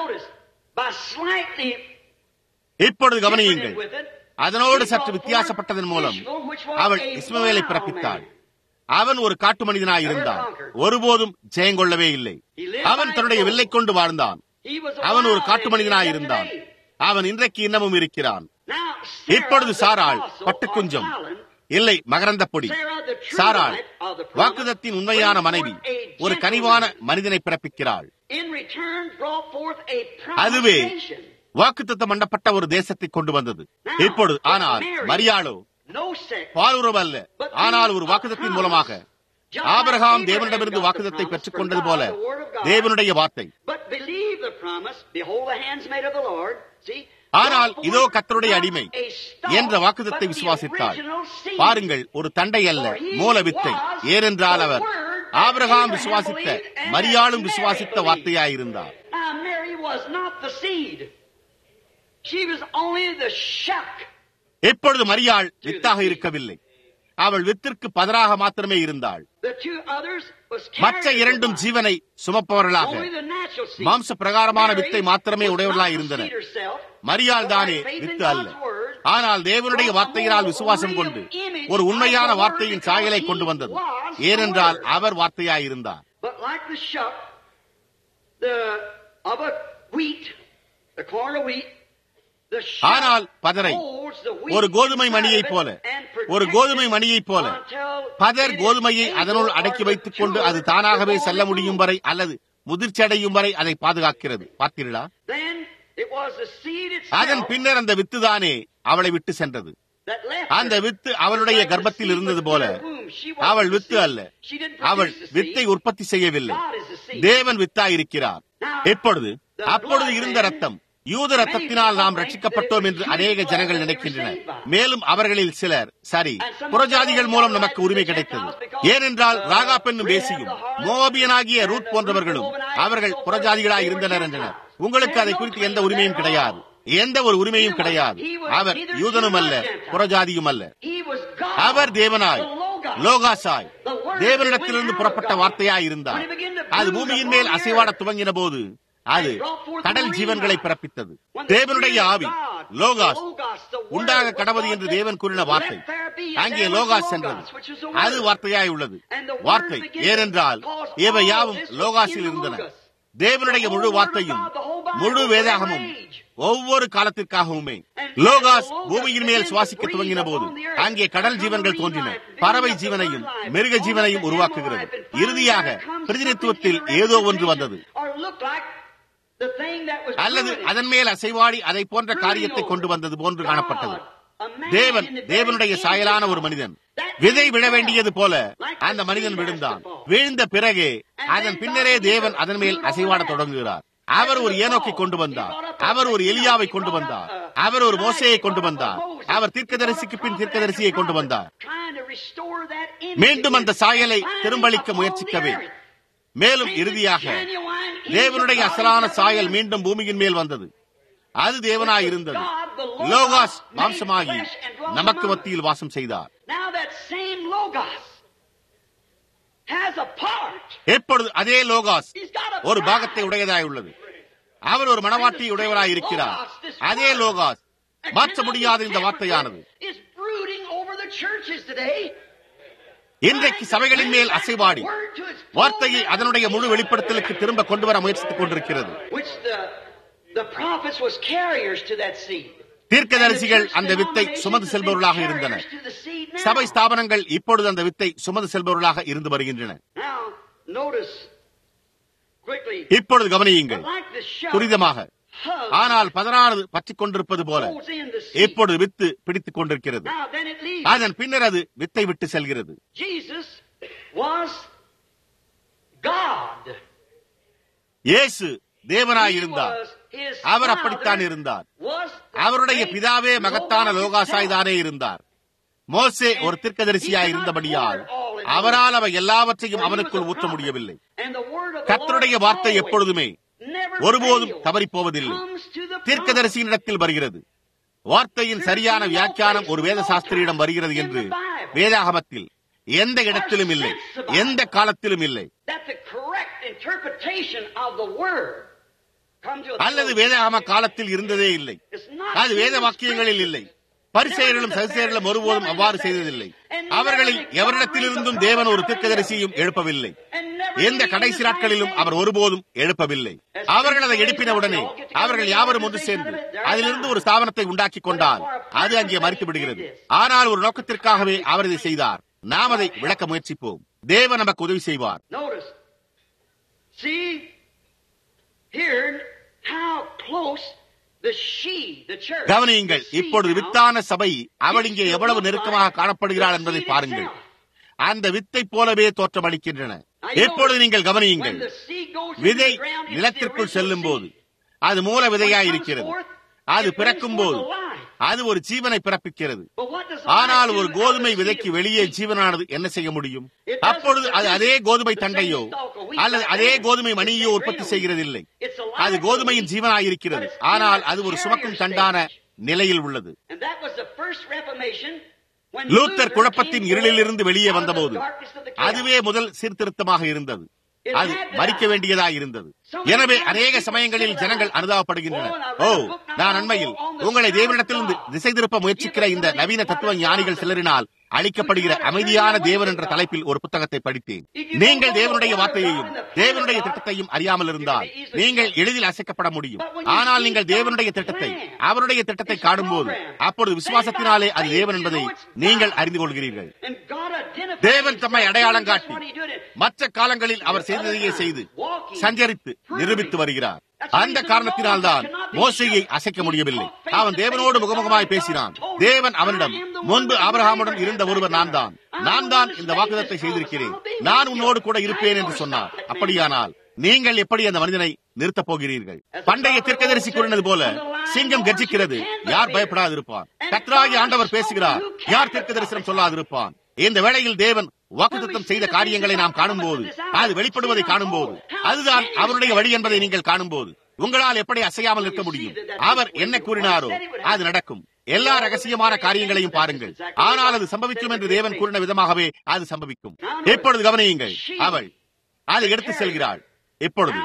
இப்பொழுது கவனியுங்கள் அதனோடு சற்று வித்தியாசப்பட்டதன் மூலம் அவள் இஸ்மவேலை பிறப்பித்தாள் அவன் ஒரு காட்டு மனிதனாய் இருந்தான் ஒருபோதும் ஜெயங்கொள்ளவே இல்லை அவன் தன்னுடைய வில்லை கொண்டு வாழ்ந்தான் அவன் ஒரு காட்டு மனிதனாய் இருந்தான் அவன் இன்றைக்கு இன்னமும் இருக்கிறான் இப்பொழுது சாராள் பட்டுக்குஞ்சம் இல்லை மகரந்த பொடி சாராள் வாக்குதத்தின் உண்மையான மனைவி ஒரு கனிவான மனிதனை பிறப்பிக்கிறாள் அதுவே வாக்குத்தத்தம் பண்ணப்பட்ட ஒரு தேசத்தை கொண்டு வந்தது இப்பொழுது ஆனால் மரியாளோ பாலுறவு அல்ல ஆனால் ஒரு வாக்குதத்தின் மூலமாக ஆபரகாம் தேவனிடமிருந்து வாக்குதத்தை பெற்றுக் கொண்டது போல தேவனுடைய வார்த்தை ஆனால் இதோ கத்தருடைய அடிமை என்ற வாக்குதத்தை விசுவாசித்தார் பாருங்கள் ஒரு தண்டை அல்ல மூல வித்தை ஏனென்றால் அவர் ஆபிரகாம் விசுவாசித்த மரியாளும் விசுவாசித்த வார்த்தையாயிருந்தார் எப்பொழுது மரியாள் வித்தாக இருக்கவில்லை அவள் வித்திற்கு பதராக மாத்திரமே இருந்தாள் மற்ற இரண்டும் ஜீவனை சுமப்பவர்களாக மாம்ச பிரகாரமான வித்தை மாத்திரமே உடையவர்களாக இருந்தனர் மரியாள் தானே வித்து அல்ல ஆனால் தேவனுடைய வார்த்தையினால் விசுவாசம் கொண்டு ஒரு உண்மையான வார்த்தையின் சாயலை கொண்டு வந்தது ஏனென்றால் அவர் வார்த்தையாயிருந்தார் ஆனால் பதரை ஒரு கோதுமை மணியை போல ஒரு கோதுமை மணியை போல பதர் கோதுமையை அதனுள் அடக்கி வைத்துக் கொண்டு அது தானாகவே செல்ல முடியும் வரை அல்லது முதிர்ச்சி அடையும் வரை அதை பாதுகாக்கிறது பார்த்தீர்களா அதன் பின்னர் அந்த வித்து தானே அவளை விட்டு சென்றது அந்த வித்து அவளுடைய கர்ப்பத்தில் இருந்தது போல அவள் வித்து அல்ல அவள் வித்தை உற்பத்தி செய்யவில்லை தேவன் வித்தா இருக்கிறார் எப்பொழுது அப்பொழுது இருந்த ரத்தம் யூத ரத்தத்தினால் நாம் ரட்சிக்கப்பட்டோம் என்று அநேக ஜனங்கள் நினைக்கின்றனர் மேலும் அவர்களில் சிலர் சரி புறஜாதிகள் மூலம் நமக்கு உரிமை கிடைத்தது ஏனென்றால் ராகா பெண்ணும் பேசியும் மோபியனாகிய ரூத் போன்றவர்களும் அவர்கள் புறஜாதிகளாய் இருந்தனர் என்றனர் உங்களுக்கு அதை குறித்து எந்த உரிமையும் கிடையாது எந்த ஒரு உரிமையும் கிடையாது அவர் யூதனும் அல்ல புறஜாதியும் அல்ல அவர் தேவனாய் லோகாசாய் தேவனிடத்திலிருந்து புறப்பட்ட வார்த்தையாய் இருந்தார் அது பூமியின் மேல் அசைவாட துவங்கின போது அது கடல் ஜீவன்களை பிறப்பித்தது தேவனுடைய ஆவி லோகாஸ் உண்டாக கடவுது என்று தேவன் கூறின வார்த்தை அங்கே லோகாஸ் சென்றது அது வார்த்தையாய் உள்ளது வார்த்தை ஏனென்றால் இவை யாவும் லோகாஸில் இருந்தன தேவனுடைய முழு வார்த்தையும் முழு வேதாகமும் ஒவ்வொரு காலத்திற்காகவுமே லோகாஸ் பூமியின் மேல் சுவாசிக்க துவங்கின போது அங்கே கடல் ஜீவன்கள் தோன்றின பறவை ஜீவனையும் மிருக ஜீவனையும் உருவாக்குகிறது இறுதியாக பிரதிநிதித்துவத்தில் ஏதோ ஒன்று வந்தது அல்லது அதன் மேல் அசைவாடி அதை போன்ற காரியத்தை கொண்டு வந்தது போன்று காணப்பட்டது தேவன் தேவனுடைய சாயலான ஒரு மனிதன் விதை விழ வேண்டியது போல அந்த மனிதன் விழுந்தான் விழுந்த பிறகு அதன் பின்னரே தேவன் அதன் மேல் அசைவாட தொடங்குகிறார் அவர் ஒரு ஏனோக்கை கொண்டு வந்தார் அவர் ஒரு எலியாவை கொண்டு வந்தார் அவர் ஒரு மோசையை கொண்டு வந்தார் அவர் தீர்க்கதரிசிக்கு பின் தீர்க்கதரிசியை கொண்டு வந்தார் மீண்டும் அந்த சாயலை திரும்பளிக்க முயற்சிக்கவே மேலும் இறுதியாக தேவனுடைய அசலான சாயல் மீண்டும் பூமியின் மேல் வந்தது அது தேவனாய் இருந்தது லோகாஸ் மாம்சமாகி நமக்கு மத்தியில் வாசம் செய்தார் எப்பொழுது அதே லோகாஸ் ஒரு பாகத்தை உடையதாய் உள்ளது அவர் ஒரு மனவாட்டி உடையவராய் இருக்கிறார் அதே லோகாஸ் மாற்ற முடியாத இந்த வார்த்தையானது இன்றைக்கு சபைகளின் மேல் அசைவாடி வார்த்தையை அதனுடைய முழு வெளிப்படுத்தலுக்கு திரும்ப கொண்டு வர முயற்சித்துக் கொண்டிருக்கிறது தீர்க்கதரிசிகள் அந்த வித்தை சுமந்து செல்பவர்களாக இருந்தனர் சபை ஸ்தாபனங்கள் இப்பொழுது அந்த வித்தை சுமந்து செல்பவர்களாக இருந்து வருகின்றன இப்பொழுது கவனியுங்கள் துரிதமாக ஆனால் பதினாறு பற்றிக் கொண்டிருப்பது போல இப்பொழுது வித்து பிடித்துக் கொண்டிருக்கிறது அதன் பின்னர் அது வித்தை விட்டு செல்கிறது இயேசு தேவனாய் இருந்தார் அவர் அப்படித்தான் இருந்தார் அவருடைய பிதாவே மகத்தான லோகாசாய் தானே இருந்தார் மோசே ஒரு தீர்க்கதரிசியாய் இருந்தபடியால் அவரால் அவை எல்லாவற்றையும் அவனுக்குள் ஊற்ற முடியவில்லை கத்தருடைய வார்த்தை எப்பொழுதுமே ஒருபோதும் தவறி போவதில்லை தீர்க்கதரிசியினிடத்தில் வருகிறது வார்த்தையின் சரியான வியாக்கியானம் ஒரு வேத சாஸ்திரியிடம் வருகிறது என்று வேதாகமத்தில் எந்த இடத்திலும் இல்லை எந்த காலத்திலும் இல்லை அல்லது வேதாகம காலத்தில் இருந்ததே இல்லை அது வேத வாக்கியங்களில் இல்லை பரிசெயர்களும் சதிசெயர்களும் ஒருபோதும் அவ்வாறு செய்ததில்லை அவர்களில் எவரிடத்திலிருந்தும் தேவன் ஒரு தீர்க்கதரிசியும் எழுப்பவில்லை எந்த கடைசி நாட்களிலும் அவர் ஒருபோதும் எழுப்பவில்லை அவர்கள் அதை எழுப்பினவுடனே அவர்கள் யாவரும் ஒன்று சேர்ந்து அதிலிருந்து ஒரு ஸ்தாபனத்தை உண்டாக்கி கொண்டால் அது அங்கே மறித்து விடுகிறது ஆனால் ஒரு நோக்கத்திற்காகவே அவர் இதை செய்தார் நாம் அதை விளக்க முயற்சிப்போம் தேவன் நமக்கு உதவி செய்வார் கவனியுங்கள் இப்பொழுது வித்தான சபை அவள் இங்கே எவ்வளவு நெருக்கமாக காணப்படுகிறாள் என்பதை பாருங்கள் அந்த வித்தை போலவே தோற்றமளிக்கின்றன எப்பொழுது நீங்கள் கவனியுங்கள் விதை நிலத்திற்குள் செல்லும் போது அது மூல விதையாய் இருக்கிறது அது பிறக்கும் போது அது ஒரு ஜீவனை பிறப்பிக்கிறது ஆனால் ஒரு கோதுமை விதைக்கு வெளியே ஜீவனானது என்ன செய்ய முடியும் அப்பொழுது அது அதே கோதுமை தண்டையோ அல்லது அதே கோதுமை மணியோ உற்பத்தி செய்கிறதில்லை அது கோதுமையின் ஜீவனாயிருக்கிறது ஆனால் அது ஒரு சுமக்கும் தண்டான நிலையில் உள்ளது லூத்தர் குழப்பத்தின் இருளிலிருந்து வெளியே வந்தபோது அதுவே முதல் சீர்திருத்தமாக இருந்தது அது மறிக்க வேண்டியதாக இருந்தது எனவே அநேக சமயங்களில் ஜனங்கள் அனுதாபப்படுகின்றனர் ஓ நான் அண்மையில் உங்களை தேவனிடத்திலிருந்து திசை திருப்ப முயற்சிக்கிற இந்த நவீன தத்துவ ஞானிகள் சிலரினால் அளிக்கப்படுகிற அமைதியான தேவன் என்ற தலைப்பில் ஒரு புத்தகத்தை படித்தேன் நீங்கள் தேவனுடைய வார்த்தையையும் தேவனுடைய திட்டத்தையும் அறியாமல் இருந்தால் நீங்கள் எளிதில் அசைக்கப்பட முடியும் ஆனால் நீங்கள் தேவனுடைய திட்டத்தை அவருடைய திட்டத்தை காணும்போது அப்பொழுது விசுவாசத்தினாலே அது தேவன் என்பதை நீங்கள் அறிந்து கொள்கிறீர்கள் தேவன் தம்மை அடையாளம் காட்டி மற்ற காலங்களில் அவர் செய்ததையே செய்து சஞ்சரித்து நிரூபித்து வருகிறார் அந்த காரணத்தினால் தான் மோசையை அசைக்க முடியவில்லை அவன் தேவனோடு முகமுகமாய் பேசினான் தேவன் அவனிடம் முன்பு ஆபரகாமுடன் இருந்த ஒருவர் நான் தான் நான் தான் இந்த வாக்குதத்தை செய்திருக்கிறேன் நான் உன்னோடு கூட இருப்பேன் என்று சொன்னார் அப்படியானால் நீங்கள் எப்படி அந்த மனிதனை நிறுத்தப் போகிறீர்கள் பண்டைய தீர்க்கதரிசி கூறினது போல சிங்கம் கர்ஜிக்கிறது யார் பயப்படாதிருப்பான் கத்ராகி ஆண்டவர் பேசுகிறார் யார் தீர்க்க தரிசனம் சொல்லாதிருப்பான் இந்த வேளையில் தேவன் வாக்குத்தம் செய்த காரியங்களை நாம் காணும்போது அது வெளிப்படுவதை காணும்போது அதுதான் அவருடைய வழி என்பதை நீங்கள் காணும்போது உங்களால் எப்படி அசையாமல் இருக்க முடியும் அவர் என்ன கூறினாரோ அது நடக்கும் எல்லா ரகசியமான காரியங்களையும் பாருங்கள் ஆனால் அது சம்பவிக்கும் என்று தேவன் கூறின விதமாகவே அது சம்பவிக்கும் இப்பொழுது கவனியுங்கள் அவள் அதை எடுத்து செல்கிறாள் இப்பொழுது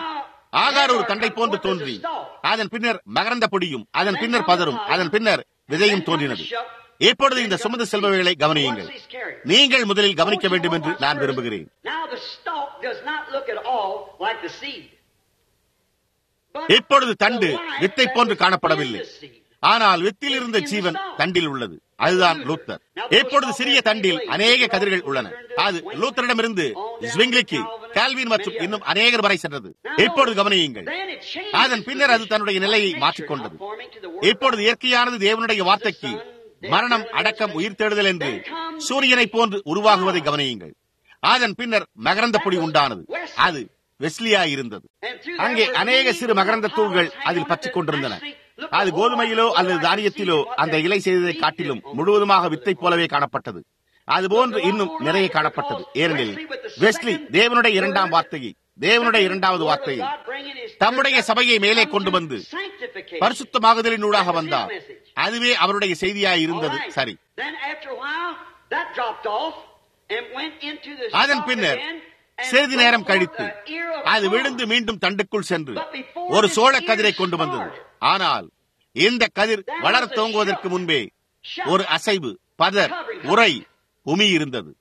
ஆகார் ஒரு தண்டை போன்று தோன்றி அதன் பின்னர் மகரந்த பொடியும் அதன் பின்னர் பதரும் அதன் பின்னர் விதையும் தோன்றினது இப்பொழுது இந்த சுமந்து செல்பவைகளை கவனியுங்கள் நீங்கள் முதலில் கவனிக்க வேண்டும் என்று நான் விரும்புகிறேன் Now the stalk does not look at all like the seed. But இப்பொழுது தண்டு the life வித்தை that போன்று was காணப்படவில்லை in the seed. ஆனால் வித்தில் இருந்த ஜீவன் தண்டில் உள்ளது அதுதான் லூத்தர் இப்பொழுது சிறிய தண்டில் அநேக கதிர்கள் உள்ளன அது லூத்தரிடமிருந்து ஸ்விங்லிக்கு கால்வின் மற்றும் இன்னும் அநேகர் வரை சென்றது இப்பொழுது கவனியுங்கள் Then it changed அதன் பின்னர் அது தன்னுடைய நிலையை மாற்றிக்கொண்டது இப்பொழுது இயற்கையானது தேவனுடைய வார்த்தைக்கு மரணம் அடக்கம் உயிர் தேடுதல் என்று சூரியனை போன்று உருவாகுவதை கவனியுங்கள் அதன் பின்னர் மகரந்த பொடி உண்டானது அது வெஸ்லியா இருந்தது அங்கே அநேக சிறு மகரந்த தூள்கள் அதில் பற்றிக் கொண்டிருந்தன அது கோதுமையிலோ அல்லது தானியத்திலோ அந்த இலை செய்ததை காட்டிலும் முழுவதுமாக வித்தை போலவே காணப்பட்டது அதுபோன்று இன்னும் நிறைய காணப்பட்டது ஏனெனில் வெஸ்லி தேவனுடைய இரண்டாம் வார்த்தையை தேவனுடைய இரண்டாவது வார்த்தையை தம்முடைய சபையை மேலே கொண்டு வந்து பரிசுத்தமாகுதலினூடாக வந்தார் அதுவே அவருடைய செய்தியாய் இருந்தது சரி அதன் பின்னர் சிறிது நேரம் கழித்து அது விழுந்து மீண்டும் தண்டுக்குள் சென்று ஒரு சோழ கதிரை கொண்டு வந்தது ஆனால் இந்த கதிர் வளர துவங்குவதற்கு முன்பே ஒரு அசைவு பதர் உரை உமி இருந்தது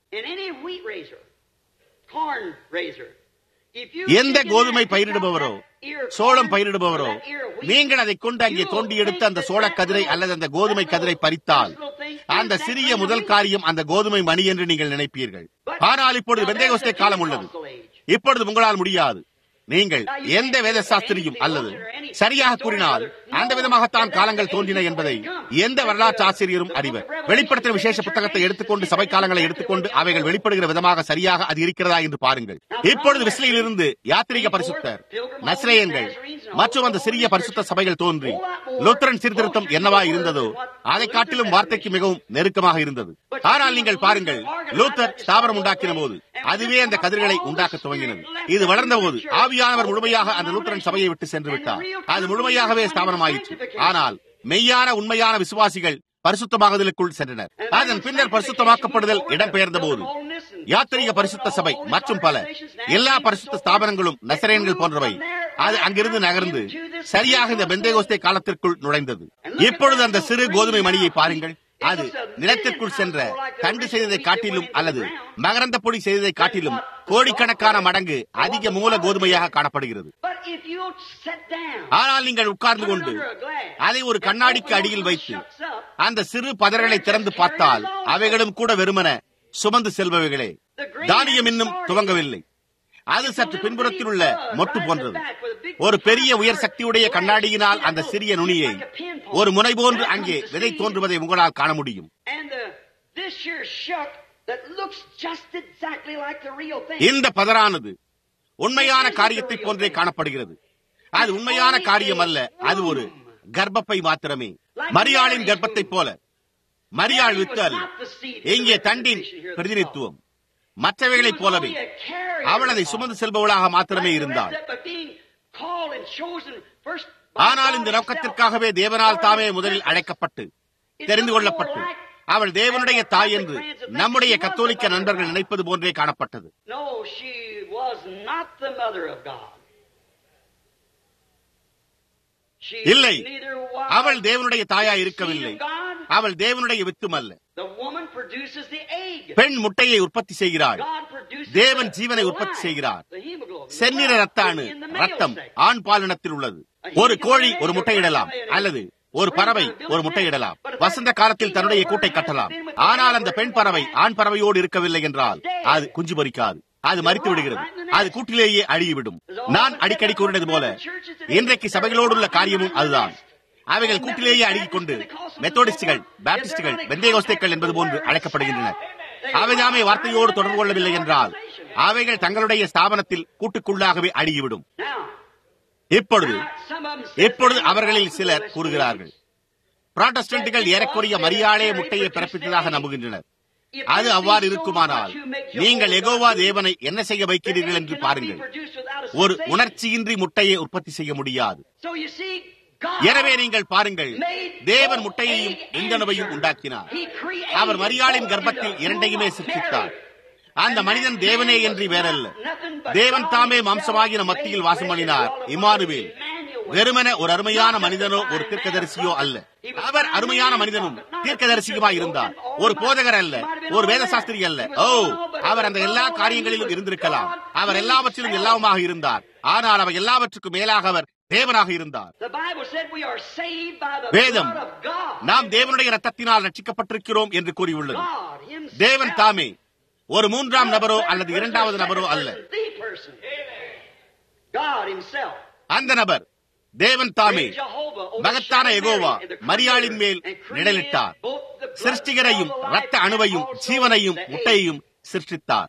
எந்த கோதுமை பயிரிடுபவரோ சோளம் பயிரிடுபவரோ நீங்கள் அதை கொண்டு அங்கே தோண்டி எடுத்து அந்த சோள கதிரை அல்லது அந்த கோதுமை கதிரை பறித்தால் அந்த சிறிய முதல் காரியம் அந்த கோதுமை மணி என்று நீங்கள் நினைப்பீர்கள் ஆனால் இப்பொழுது வெந்தயகோஸ்தே காலம் உள்ளது இப்பொழுது உங்களால் முடியாது நீங்கள் எந்த வேத சாஸ்திரியும் அல்லது சரியாக கூறினால் அந்த விதமாகத்தான் காலங்கள் தோன்றின என்பதை எந்த வரலாற்று ஆசிரியரும் அறிவர் வெளிப்படுத்தின விசேஷ புத்தகத்தை எடுத்துக்கொண்டு சபை காலங்களை எடுத்துக்கொண்டு அவைகள் வெளிப்படுகிற விதமாக சரியாக அது இருக்கிறதா என்று பாருங்கள் இப்பொழுது விசிலையில் இருந்து யாத்திரிக பரிசுத்தர் நஸ்ரேயன்கள் மற்றும் அந்த சிறிய பரிசுத்த சபைகள் தோன்றி லூத்தரன் சீர்திருத்தம் என்னவா இருந்ததோ அதை காட்டிலும் வார்த்தைக்கு மிகவும் நெருக்கமாக இருந்தது ஆனால் நீங்கள் பாருங்கள் லூத்தர் ஸ்தாபனம் உண்டாக்கின போது அதுவே அந்த கதிர்களை உண்டாக்க துவங்கினது இது வளர்ந்த போது ஆவியானவர் முழுமையாக அந்த லூத்தரன் சபையை விட்டு சென்று விட்டார் அது முழுமையாகவே ஸ்தாபனமாயிற்று ஆனால் மெய்யான உண்மையான விசுவாசிகள் பரிசுத்தமாகுதலுக்குள் சென்றனர் அதன் பின்னர் பரிசுத்தமாக்கப்படுதல் இடம்பெயர்ந்த போது யாத்திரிக பரிசுத்த சபை மற்றும் பல எல்லா பரிசுத்த ஸ்தாபனங்களும் நசரேன்கள் போன்றவை அது அங்கிருந்து நகர்ந்து சரியாக இந்த பெந்தேகோஸ்தே காலத்திற்குள் நுழைந்தது இப்பொழுது அந்த சிறு கோதுமை மணியை பாருங்கள் அது நிலத்திற்குள் சென்ற தண்டு செய்ததை காட்டிலும் அல்லது மகரந்த பொடி செய்ததை காட்டிலும் கோடிக்கணக்கான மடங்கு அதிக மூல கோதுமையாக காணப்படுகிறது ஆனால் நீங்கள் உட்கார்ந்து கொண்டு அதை ஒரு கண்ணாடிக்கு அடியில் வைத்து அந்த சிறு பதர்களை திறந்து பார்த்தால் அவைகளும் கூட வெறுமன சுமந்து செல்பவைகளே தானியம் இன்னும் துவங்கவில்லை அது சற்று பின்புறத்தில் உள்ள மொட்டு போன்றது ஒரு பெரிய உயர் சக்தியுடைய கண்ணாடியினால் அந்த சிறிய நுனியை ஒரு முனை போன்று அங்கே விதை தோன்றுவதை உங்களால் காண முடியும் இந்த பதரானது உண்மையான காரியத்தை போன்றே காணப்படுகிறது அது உண்மையான காரியம் அல்ல அது ஒரு கர்ப்பப்பை மாத்திரமே மரியாளின் கர்ப்பத்தை போல மரியாள் வித்து அல்ல இங்கே தண்டின் பிரதிநிதித்துவம் மற்றவைகளைப் போலவே அவள் அதை சுமந்து செல்பவளாக மாத்திரமே இருந்தாள் ஆனால் இந்த நோக்கத்திற்காகவே தேவனால் தாமே முதலில் அழைக்கப்பட்டு தெரிந்து கொள்ளப்பட்டு அவள் தேவனுடைய தாய் என்று நம்முடைய கத்தோலிக்க நண்பர்கள் நினைப்பது போன்றே காணப்பட்டது இல்லை அவள் தேவனுடைய தாயா இருக்கவில்லை அவள் தேவனுடைய வித்தும் அல்ல பெண் முட்டையை உற்பத்தி செய்கிறாள் தேவன் ஜீவனை உற்பத்தி செய்கிறார் செந்நிற ரத்த அணு ரத்தம் ஆண் பாலினத்தில் உள்ளது ஒரு கோழி ஒரு முட்டையிடலாம் அல்லது ஒரு பறவை ஒரு முட்டையிடலாம் வசந்த காலத்தில் தன்னுடைய கூட்டை கட்டலாம் ஆனால் அந்த பெண் பறவை ஆண் பறவையோடு இருக்கவில்லை என்றால் அது குஞ்சு பொறிக்காது அது மறித்து விடுகிறது அது கூட்டிலேயே அழிவிடும் நான் அடிக்கடி கூறினது போல இன்றைக்கு சபைகளோடு உள்ள காரியமும் அதுதான் அவைகள் கூட்டிலேயே அழுகிக் கொண்டு மெத்தோடிஸ்டுகள் பேப்டிஸ்டுகள் வெந்தேகோஸ்தேக்கள் என்பது போன்று அழைக்கப்படுகின்றன அவைதாமே வார்த்தையோடு தொடர்பு கொள்ளவில்லை என்றால் அவைகள் தங்களுடைய ஸ்தாபனத்தில் கூட்டுக்குள்ளாகவே அழுகிவிடும் இப்பொழுது இப்பொழுது அவர்களில் சிலர் கூறுகிறார்கள் புராட்டஸ்டன்ட்டுகள் ஏறக்குறைய மரியாதை முட்டையை பிறப்பித்ததாக நம்புகின்றனர் அது அவ்வாறு இருக்குமானால் நீங்கள் எகோவா தேவனை என்ன செய்ய வைக்கிறீர்கள் என்று பாருங்கள் ஒரு உணர்ச்சியின்றி முட்டையை உற்பத்தி செய்ய முடியாது எனவே நீங்கள் பாருங்கள் தேவன் முட்டையையும் விந்தணுவையும் உண்டாக்கினார் அவர் மரியாளின் கர்ப்பத்தில் இரண்டையுமே சிருஷ்டித்தார் அந்த மனிதன் தேவனே என்று வேறல்ல தேவன் தாமே மாம்சமாகின மத்தியில் வாசம் பண்ணினார் இமானுவேல் வெறுமன ஒரு அருமையான மனிதனோ ஒரு தீர்க்கதரிசியோ அல்ல அவர் அருமையான மனிதனும் தீர்க்கதரிசியுமாய் இருந்தார் ஒரு போதகர் அல்ல ஒரு வேதசாஸ்திரி அல்ல ஓ அவர் அந்த எல்லா காரியங்களிலும் இருந்திருக்கலாம் அவர் எல்லாவற்றிலும் எல்லாவுமாக இருந்தார் ஆனால் அவர் எல்லாவற்றுக்கும் மேலாக அவர் தேவனாக இருந்தார் வேதம் நாம் தேவனுடைய ரத்தத்தினால் ரட்சிக்கப்பட்டிருக்கிறோம் என்று கூறியுள்ளது தேவன் தாமே ஒரு மூன்றாம் நபரோ அல்லது இரண்டாவது நபரோ அல்ல அந்த நபர் தேவன் தாமே மகத்தான எகோவா மரியாளின் மேல் நிழலிட்டார் சிருஷ்டிகரையும் ரத்த அணுவையும் ஜீவனையும் முட்டையையும் சிருஷ்டித்தார்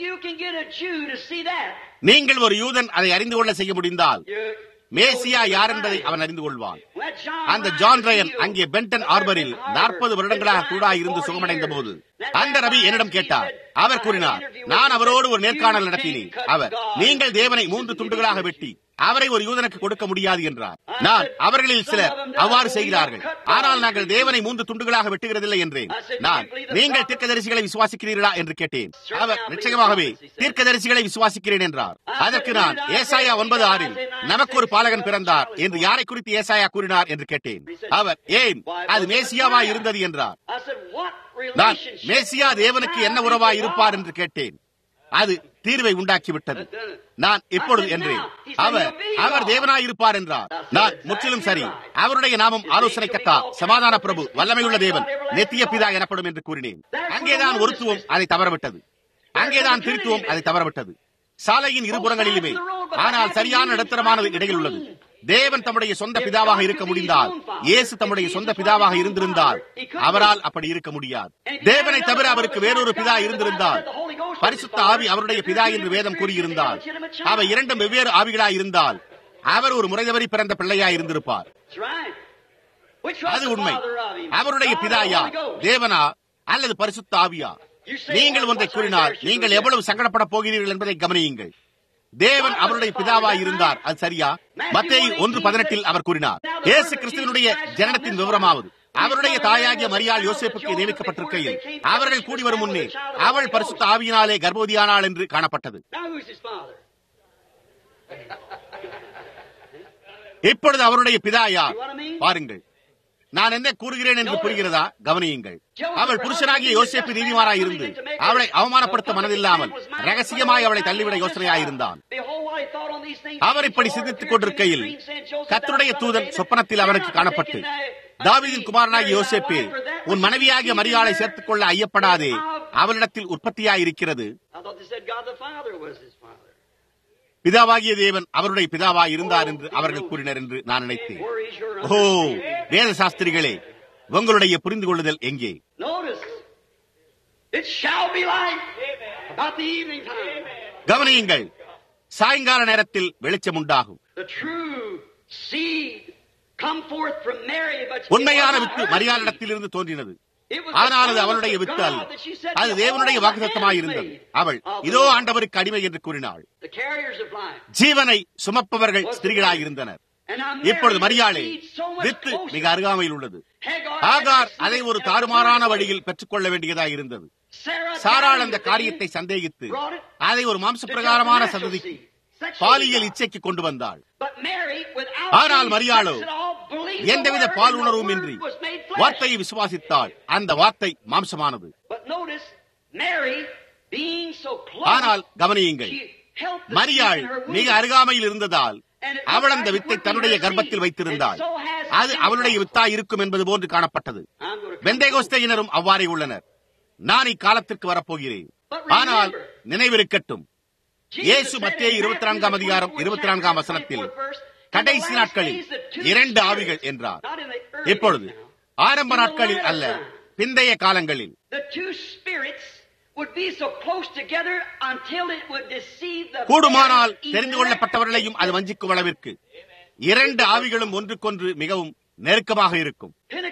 நீங்கள் ஒரு யூதன் அதை அறிந்து கொள்ள செய்ய முடிந்தால் மேசியா யார் என்பதை அவன் அறிந்து கொள்வான் அந்த ஜான் ரயன் அங்கே பென்டன் ஆர்பரில் நாற்பது வருடங்களாக கூட இருந்து சுகமடைந்த போது அந்த ரவி என்னிடம் கேட்டார் அவர் கூறினார் நான் அவரோடு ஒரு நேர்காணல் நடத்தினேன் அவர் நீங்கள் தேவனை மூன்று துண்டுகளாக வெட்டி அவரை ஒரு யூதனுக்கு கொடுக்க முடியாது என்றார் நான் அவர்களில் சிலர் அவ்வாறு செய்கிறார்கள் ஆனால் நாங்கள் தேவனை மூன்று துண்டுகளாக வெட்டுகிறதில்லை என்றேன் நான் நீங்கள் தீர்க்கதரிசிகளை விசுவாசிக்கிறீர்களா என்று கேட்டேன் அவர் நிச்சயமாகவே தீர்க்கதரிசிகளை விசுவாசிக்கிறேன் என்றார் அதற்கு நான் ஏசாயா ஒன்பது ஆறில் நமக்கு ஒரு பாலகன் பிறந்தார் என்று யாரை குறித்து ஏசாயா கூறினார் என்று கேட்டேன் அவர் ஏன் அது மேசியாவா இருந்தது என்றார் நான் மேசியா தேவனுக்கு என்ன உறவா இருப்பார் என்று கேட்டேன் அது தீர்வை உண்டாக்கிவிட்டது நான் இப்பொழுது என்றேன் அவர் அவர் தேவனாயிருப்பார் என்றார் நான் முற்றிலும் சரி அவருடைய நாமம் ஆலோசனை கத்தா சமாதான பிரபு வல்லமையுள்ள தேவன் நெத்திய பிதா எனப்படும் என்று கூறினேன் அங்கேதான் ஒருத்துவம் அதை தவறவிட்டது அங்கேதான் திருத்துவம் அதை தவறவிட்டது சாலையின் இருபுறங்களிலுமே ஆனால் சரியான நடுத்தரமானது இடையில் உள்ளது தேவன் தம்முடைய சொந்த பிதாவாக இருக்க முடிந்தால் இயேசு தம்முடைய சொந்த பிதாவாக இருந்திருந்தால் அவரால் அப்படி இருக்க முடியாது தேவனை தவிர அவருக்கு வேறொரு பிதா இருந்திருந்தால் பரிசுத்த ஆவி அவருடைய பிதா என்று வேதம் கூறியிருந்தால் அவை இரண்டும் வெவ்வேறு ஆவிகளாய் இருந்தால் அவர் ஒரு முறைதவறி பிறந்த பிள்ளையாய் இருந்திருப்பார் அது உண்மை அவருடைய பிதா யார் தேவனா அல்லது பரிசுத்த ஆவியா நீங்கள் ஒன்றை கூறினால் நீங்கள் எவ்வளவு சங்கடப்பட போகிறீர்கள் என்பதை கவனியுங்கள் தேவன் அவருடைய பிதாவாய் இருந்தார் அது சரியா மத்திய ஒன்று பதினெட்டில் அவர் கூறினார் இயேசு கிறிஸ்துவனுடைய ஜனனத்தின் விவரமாவது அவருடைய தாயாகிய மரியாள் யோசேப்புக்கு நியமிக்கப்பட்டிருக்கையில் அவர்கள் கூடி வரும் முன்னே அவள் பரிசுத்த ஆவியினாலே கர்ப்பவதியானாள் என்று காணப்பட்டது இப்பொழுது அவருடைய பிதா யார் பாருங்கள் நான் என்ன கூறுகிறேன் என்று புரிகிறதா கவனியுங்கள் அவள் புருஷனாகிய யோசேப்பு நீதிமாராய் இருந்து அவளை அவமானப்படுத்த மனதில்லாமல் ரகசியமாய் அவளை தள்ளிவிட யோசனையாயிருந்தான் அவர் இப்படி சிந்தித்துக் கொண்டிருக்கையில் கத்தருடைய தூதன் சொப்பனத்தில் அவனுக்கு காணப்பட்டு தாவிதின் குமாரனாகிய யோசேப்பே உன் மனைவியாகிய மரியாதை சேர்த்துக் கொள்ள ஐயப்படாதே அவளிடத்தில் உற்பத்தியாயிருக்கிறது பிதாவாகிய தேவன் அவருடைய பிதாவாய் இருந்தார் என்று அவர்கள் கூறினர் என்று நான் நினைத்தேன் ஓ வேத சாஸ்திரிகளே உங்களுடைய புரிந்து கொள்ளுதல் எங்கே கவனியுங்கள் சாயங்கால நேரத்தில் வெளிச்சம் உண்டாகும் உண்மையான வித்து மரியாதையிடத்தில் இருந்து தோன்றினது ஆனால் அது அவளுடைய வித்து அல்ல அது தேவனுடைய வாக்குத்தமாய் இருந்தது அவள் இதோ ஆண்டவருக்கு அடிமை என்று கூறினாள் ஜீவனை சுமப்பவர்கள் ஸ்திரீகளாய் இருந்தனர் இப்பொழுது மரியாளே வித்து மிக அருகாமையில் உள்ளது ஆகார் அதை ஒரு தாறுமாறான வழியில் பெற்றுக்கொள்ள வேண்டியதாக இருந்தது சாராள் அந்த காரியத்தை சந்தேகித்து அதை ஒரு மாம்ச பிரகாரமான சந்ததிக்கு பாலியல் இச்சைக்கு கொண்டு வந்தாள் ஆனால் மரியாளோ எந்தவித பால் உணர்வும் இன்றி வார்த்தையை விசுவாசித்தாள் அந்த வார்த்தை மாம்சமானது ஆனால் கவனியுங்கள் மரியாள் மிக அருகாமையில் இருந்ததால் அவள் அந்த வித்தை தன்னுடைய கர்ப்பத்தில் வைத்திருந்தாள் அது அவளுடைய வித்தாய் இருக்கும் என்பது போன்று காணப்பட்டது வெந்தேகோஸ்தையினரும் அவ்வாறே உள்ளனர் நான் இக்காலத்திற்கு வரப்போகிறேன் ஆனால் நினைவிருக்கட்டும் இயேசு மத்திய இருபத்தி நான்காம் அதிகாரம் இருபத்தி நான்காம் வசனத்தில் கடைசி நாட்களில் இரண்டு ஆவிகள் என்றார் இப்பொழுது ஆரம்ப நாட்களில் அல்ல பிந்தைய காலங்களில் கூடுமானால் தெரிந்து கொள்ளப்பட்டவர்களையும் அது வஞ்சிக்கும் அளவிற்கு இரண்டு ஆவிகளும் ஒன்றுக்கொன்று மிகவும் நெருக்கமாக இருக்கும்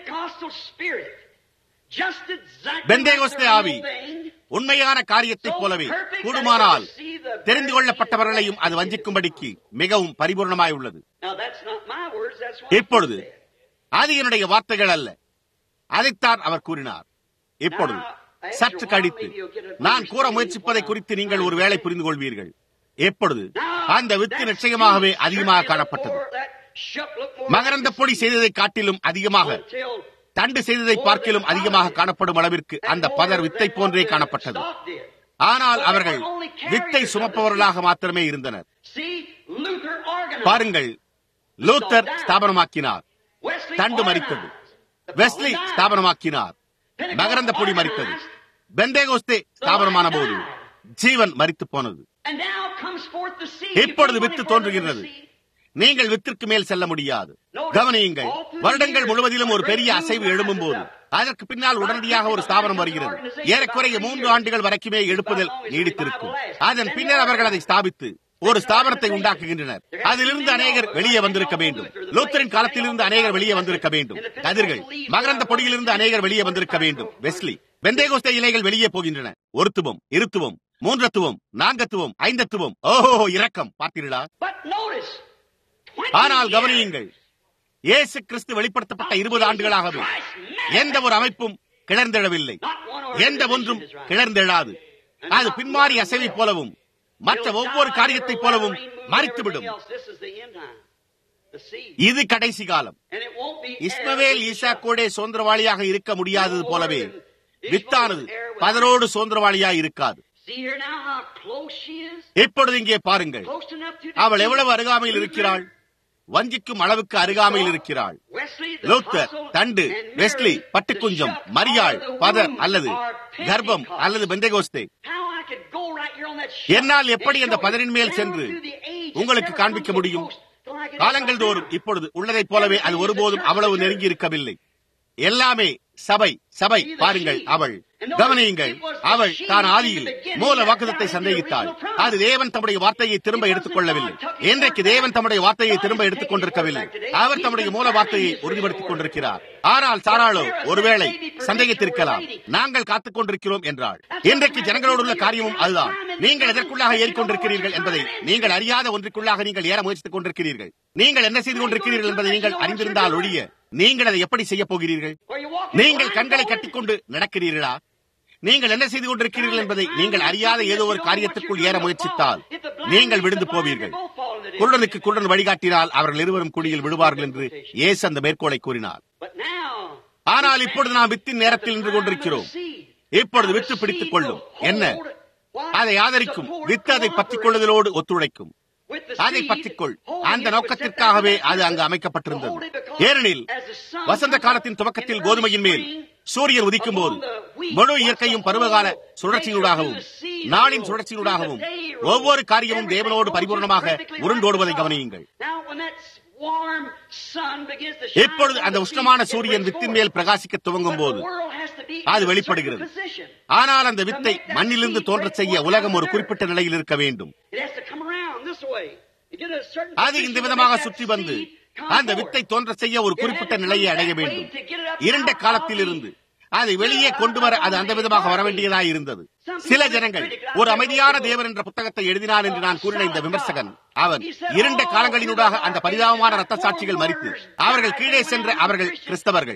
பெந்தேகோஸ்தே ஆவி உண்மையான காரியத்தைப் போலவே கூடுமானால் தெரிந்து கொள்ளப்பட்டவர்களையும் அது வஞ்சிக்கும்படிக்கு மிகவும் பரிபூர்ணமாய் உள்ளது இப்பொழுது அது என்னுடைய வார்த்தைகள் அல்ல அதைத்தான் அவர் கூறினார் இப்பொழுது சற்று கழித்து நான் கூற முயற்சிப்பதை குறித்து நீங்கள் ஒரு வேளை புரிந்து கொள்வீர்கள் எப்பொழுது அந்த வித்து நிச்சயமாகவே அதிகமாக காணப்பட்டது மகரந்த பொடி செய்ததை காட்டிலும் அதிகமாக தண்டு செய்ததை பார்க்கிலும் அதிகமாக காணப்படும் அளவிற்கு அந்த பதர் வித்தை போன்றே காணப்பட்டது ஆனால் அவர்கள் வித்தை சுமப்பவர்களாக மாத்திரமே இருந்தனர் பாருங்கள் லூத்தர் ஸ்தாபனமாக்கினார் தண்டு மறித்தது வெஸ்லி ஸ்தாபனமாக்கினார் மகரந்த பொடி மறித்தது பெந்தேகோஸ்தே ஸ்தாபனமான போது ஜீவன் மறித்து போனது இப்பொழுது வித்து தோன்றுகின்றது நீங்கள் வித்திற்கு மேல் செல்ல முடியாது கவனியுங்கள் வருடங்கள் முழுவதிலும் ஒரு பெரிய அசைவு எழும்பும் போது அதற்கு பின்னால் உடனடியாக ஒரு ஸ்தாபனம் வருகிறது ஏறக்குறைய மூன்று ஆண்டுகள் வரைக்குமே எழுப்புதல் நீடித்திருக்கும் அதன் பின்னர் அவர்கள் அதை ஸ்தாபித்து ஒரு ஸ்தாபனத்தை உண்டாக்குகின்றனர் அதிலிருந்து அநேகர் வெளியே வந்திருக்க வேண்டும் லூத்தரின் காலத்திலிருந்து அநேகர் வெளியே வந்திருக்க வேண்டும் கதிர்கள் மகரந்த பொடியிலிருந்து அநேகர் வெளியே வந்திருக்க வேண்டும் வெஸ்லி வெந்தேகோஸ்த இலைகள் வெளியே போகின்றன ஒருத்துவம் இருத்துவம் மூன்றத்துவம் நான்கத்துவம் ஐந்தத்துவம் ஓஹோ இரக்கம் பார்த்தீர்களா ஆனால் கவனியுங்கள் இயேசு கிறிஸ்து வெளிப்படுத்தப்பட்ட இருபது ஆண்டுகளாகவே எந்த ஒரு அமைப்பும் கிளர்ந்தெழவில்லை எந்த ஒன்றும் கிளர்ந்தெழாது அது பின்மாறி அசைவை போலவும் மற்ற ஒவ்வொரு காரியத்தை போலவும் மறித்துவிடும் இது கடைசி காலம் இஸ்மவேல் ஈசாக்கோடே சுதந்திரவாளியாக இருக்க முடியாதது போலவே வித்தானது பதரோடு சுதந்திரவாளியாக இருக்காது இப்பொழுது இங்கே பாருங்கள் அவள் எவ்வளவு அருகாமையில் இருக்கிறாள் வஞ்சிக்கும் அளவுக்கு அருகாமையில் இருக்கிறாள் லூத்தர் தண்டு வெஸ்லி பட்டுக்குஞ்சம் மரியாள் பதர் அல்லது கர்ப்பம் அல்லது பெந்தேகோஸ்தே என்னால் எப்படி அந்த பதரின் மேல் சென்று உங்களுக்கு காண்பிக்க முடியும் காலங்கள் தோறும் இப்பொழுது உள்ளதைப் போலவே அது ஒருபோதும் அவ்வளவு நெருங்கி இருக்கவில்லை எல்லாமே சபை சபை பாருங்கள் அவள் கவனியுங்கள் அவள் தான் ஆதியில் மூல வாக்குதத்தை சந்தேகித்தாள் அது தேவன் தம்முடைய வார்த்தையை திரும்ப எடுத்துக் கொள்ளவில்லை இன்றைக்கு தேவன் தம்முடைய வார்த்தையை திரும்ப எடுத்துக் கொண்டிருக்கவில்லை அவர் தம்முடைய மூல வார்த்தையை உறுதிப்படுத்திக் கொண்டிருக்கிறார் ஆனால் சாராளோ ஒருவேளை சந்தேகித்திருக்கலாம் நாங்கள் காத்துக் கொண்டிருக்கிறோம் என்றாள் இன்றைக்கு ஜனங்களோடு உள்ள காரியமும் அதுதான் நீங்கள் எதற்குள்ளாக ஏறிக்கொண்டிருக்கிறீர்கள் என்பதை நீங்கள் அறியாத ஒன்றுக்குள்ளாக நீங்கள் ஏற முயற்சித்துக் கொண்டிருக்கிறீர்கள் நீங்கள் என்ன செய்து கொண்டிருக்கிறீர்கள் என்பதை நீங்கள் அறிந்திருந்தால் ஒழிய நீங்கள் அதை எப்படி செய்ய போகிறீர்கள் நீங்கள் கண்களை கட்டிக்கொண்டு நடக்கிறீர்களா நீங்கள் என்ன செய்து கொண்டிருக்கிறீர்கள் என்பதை நீங்கள் அறியாத ஏதோ ஒரு காரியத்திற்குள் ஏற முயற்சித்தால் நீங்கள் விழுந்து போவீர்கள் குருடனுக்கு குருடன் வழிகாட்டினால் அவர்கள் இருவரும் குடியில் விழுவார்கள் என்று இயேசு அந்த மேற்கோளை கூறினார் ஆனால் இப்பொழுது நாம் வித்தின் நேரத்தில் நின்று கொண்டிருக்கிறோம் இப்பொழுது வித்து பிடித்துக் கொள்ளும் என்ன அதை ஆதரிக்கும் வித்து அதை பற்றிக் கொள்ளுதலோடு ஒத்துழைக்கும் அதை பற்றிக்கொள் அந்த நோக்கத்திற்காகவே அது அங்கு அமைக்கப்பட்டிருந்தது ஏனெனில் வசந்த காலத்தின் துவக்கத்தில் கோதுமையின் மேல் சூரியன் உதிக்கும் போது முழு இயற்கையும் பருவகால சுழற்சியூடாகவும் நாளின் சுழற்சியூடாகவும் ஒவ்வொரு காரியமும் தேவனோடு பரிபூர்ணமாக உருண்டோடுவதை கவனியுங்கள் இப்பொழுது அந்த உஷ்ணமான சூரியன் வித்தின் மேல் பிரகாசிக்க துவங்கும் போது அது வெளிப்படுகிறது ஆனால் அந்த வித்தை மண்ணிலிருந்து தோன்ற செய்ய உலகம் ஒரு குறிப்பிட்ட நிலையில் இருக்க வேண்டும் அது இந்த விதமாக சுற்றி வந்து அந்த வித்தை தோன்ற செய்ய ஒரு குறிப்பிட்ட நிலையை அடைய வேண்டும் இரண்ட காலத்தில் இருந்து அதை வெளியே கொண்டு வர அது அந்த விதமாக வர வேண்டியதாக இருந்தது சில ஜனங்கள் ஒரு அமைதியான தேவன் என்ற புத்தகத்தை எழுதினான் என்று நான் கூறின இந்த விமர்சகன் அவன் இரண்டு காலங்களினூடாக அந்த பரிதாபமான ரத்த சாட்சிகள் மறித்து அவர்கள் கீழே சென்ற அவர்கள் கிறிஸ்தவர்கள்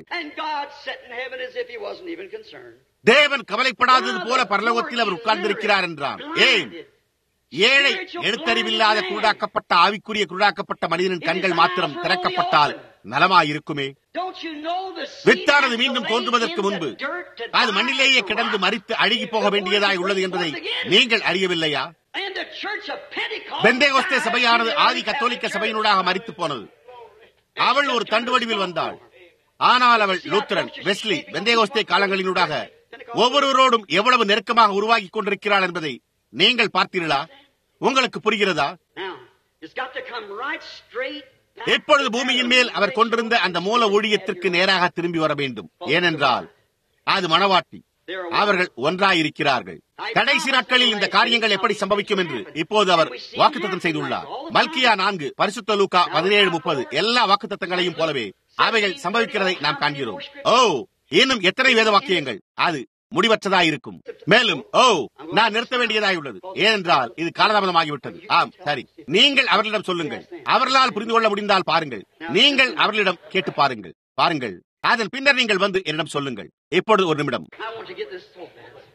தேவன் கவலைப்படாதது போல பரலோகத்தில் அவர் உட்கார்ந்திருக்கிறார் என்றான் ஏன் ஏழை எழுத்தறிவில்லாத குருடாக்கப்பட்ட ஆவிக்குரிய குருடாக்கப்பட்ட மனிதனின் கண்கள் மாத்திரம் திறக்கப்பட்டால் நலமாயிருக்குமே வித்தானது மீண்டும் தோன்றுவதற்கு முன்பு அது மண்ணிலேயே கிடந்து மறித்து அழுகி போக வேண்டியதாய் உள்ளது என்பதை நீங்கள் அறியவில்லையா பெந்தேகோஸ்தே சபையானது ஆதி கத்தோலிக்க சபையினூடாக மறித்து போனது அவள் ஒரு தண்டு வடிவில் வந்தாள் ஆனால் அவள் லூத்தரன் வெஸ்லி பெந்தேகோஸ்தே காலங்களினூடாக ஒவ்வொருவரோடும் எவ்வளவு நெருக்கமாக உருவாகி கொண்டிருக்கிறாள் என்பதை நீங்கள் பார்த்தீர்களா உங்களுக்கு புரிகிறதா எப்பொழுது பூமியின் மேல் அவர் கொண்டிருந்த அந்த மூல ஊழியத்திற்கு நேராக திரும்பி வர வேண்டும் ஏனென்றால் அது மணவாட்டி அவர்கள் ஒன்றாயிருக்கிறார்கள் கடைசி நாட்களில் இந்த காரியங்கள் எப்படி சம்பவிக்கும் என்று இப்போது அவர் வாக்குத்தத்தம் செய்துள்ளார் மல்கியா நான்கு பரிசுத்த லூக்கா பதினேழு முப்பது எல்லா வாக்குத்தத்தங்களையும் போலவே அவைகள் சம்பவிக்கிறதை நாம் காண்கிறோம் ஓ இன்னும் எத்தனை வேத வாக்கியங்கள் அது முடிவற்றதாயிருக்கும் மேலும் ஓ நான் நிறுத்த வேண்டியதாய் உள்ளது ஏனென்றால் இது காலதாமதமாகிவிட்டது ஆம் சரி நீங்கள் அவர்களிடம் சொல்லுங்கள் அவர்களால் புரிந்து கொள்ள முடிந்தால் பாருங்கள் நீங்கள் அவர்களிடம் கேட்டு பாருங்கள் பாருங்கள் அதன் பின்னர் நீங்கள் வந்து என்னிடம் சொல்லுங்கள் இப்பொழுது ஒரு நிமிடம் I want to get this so fast.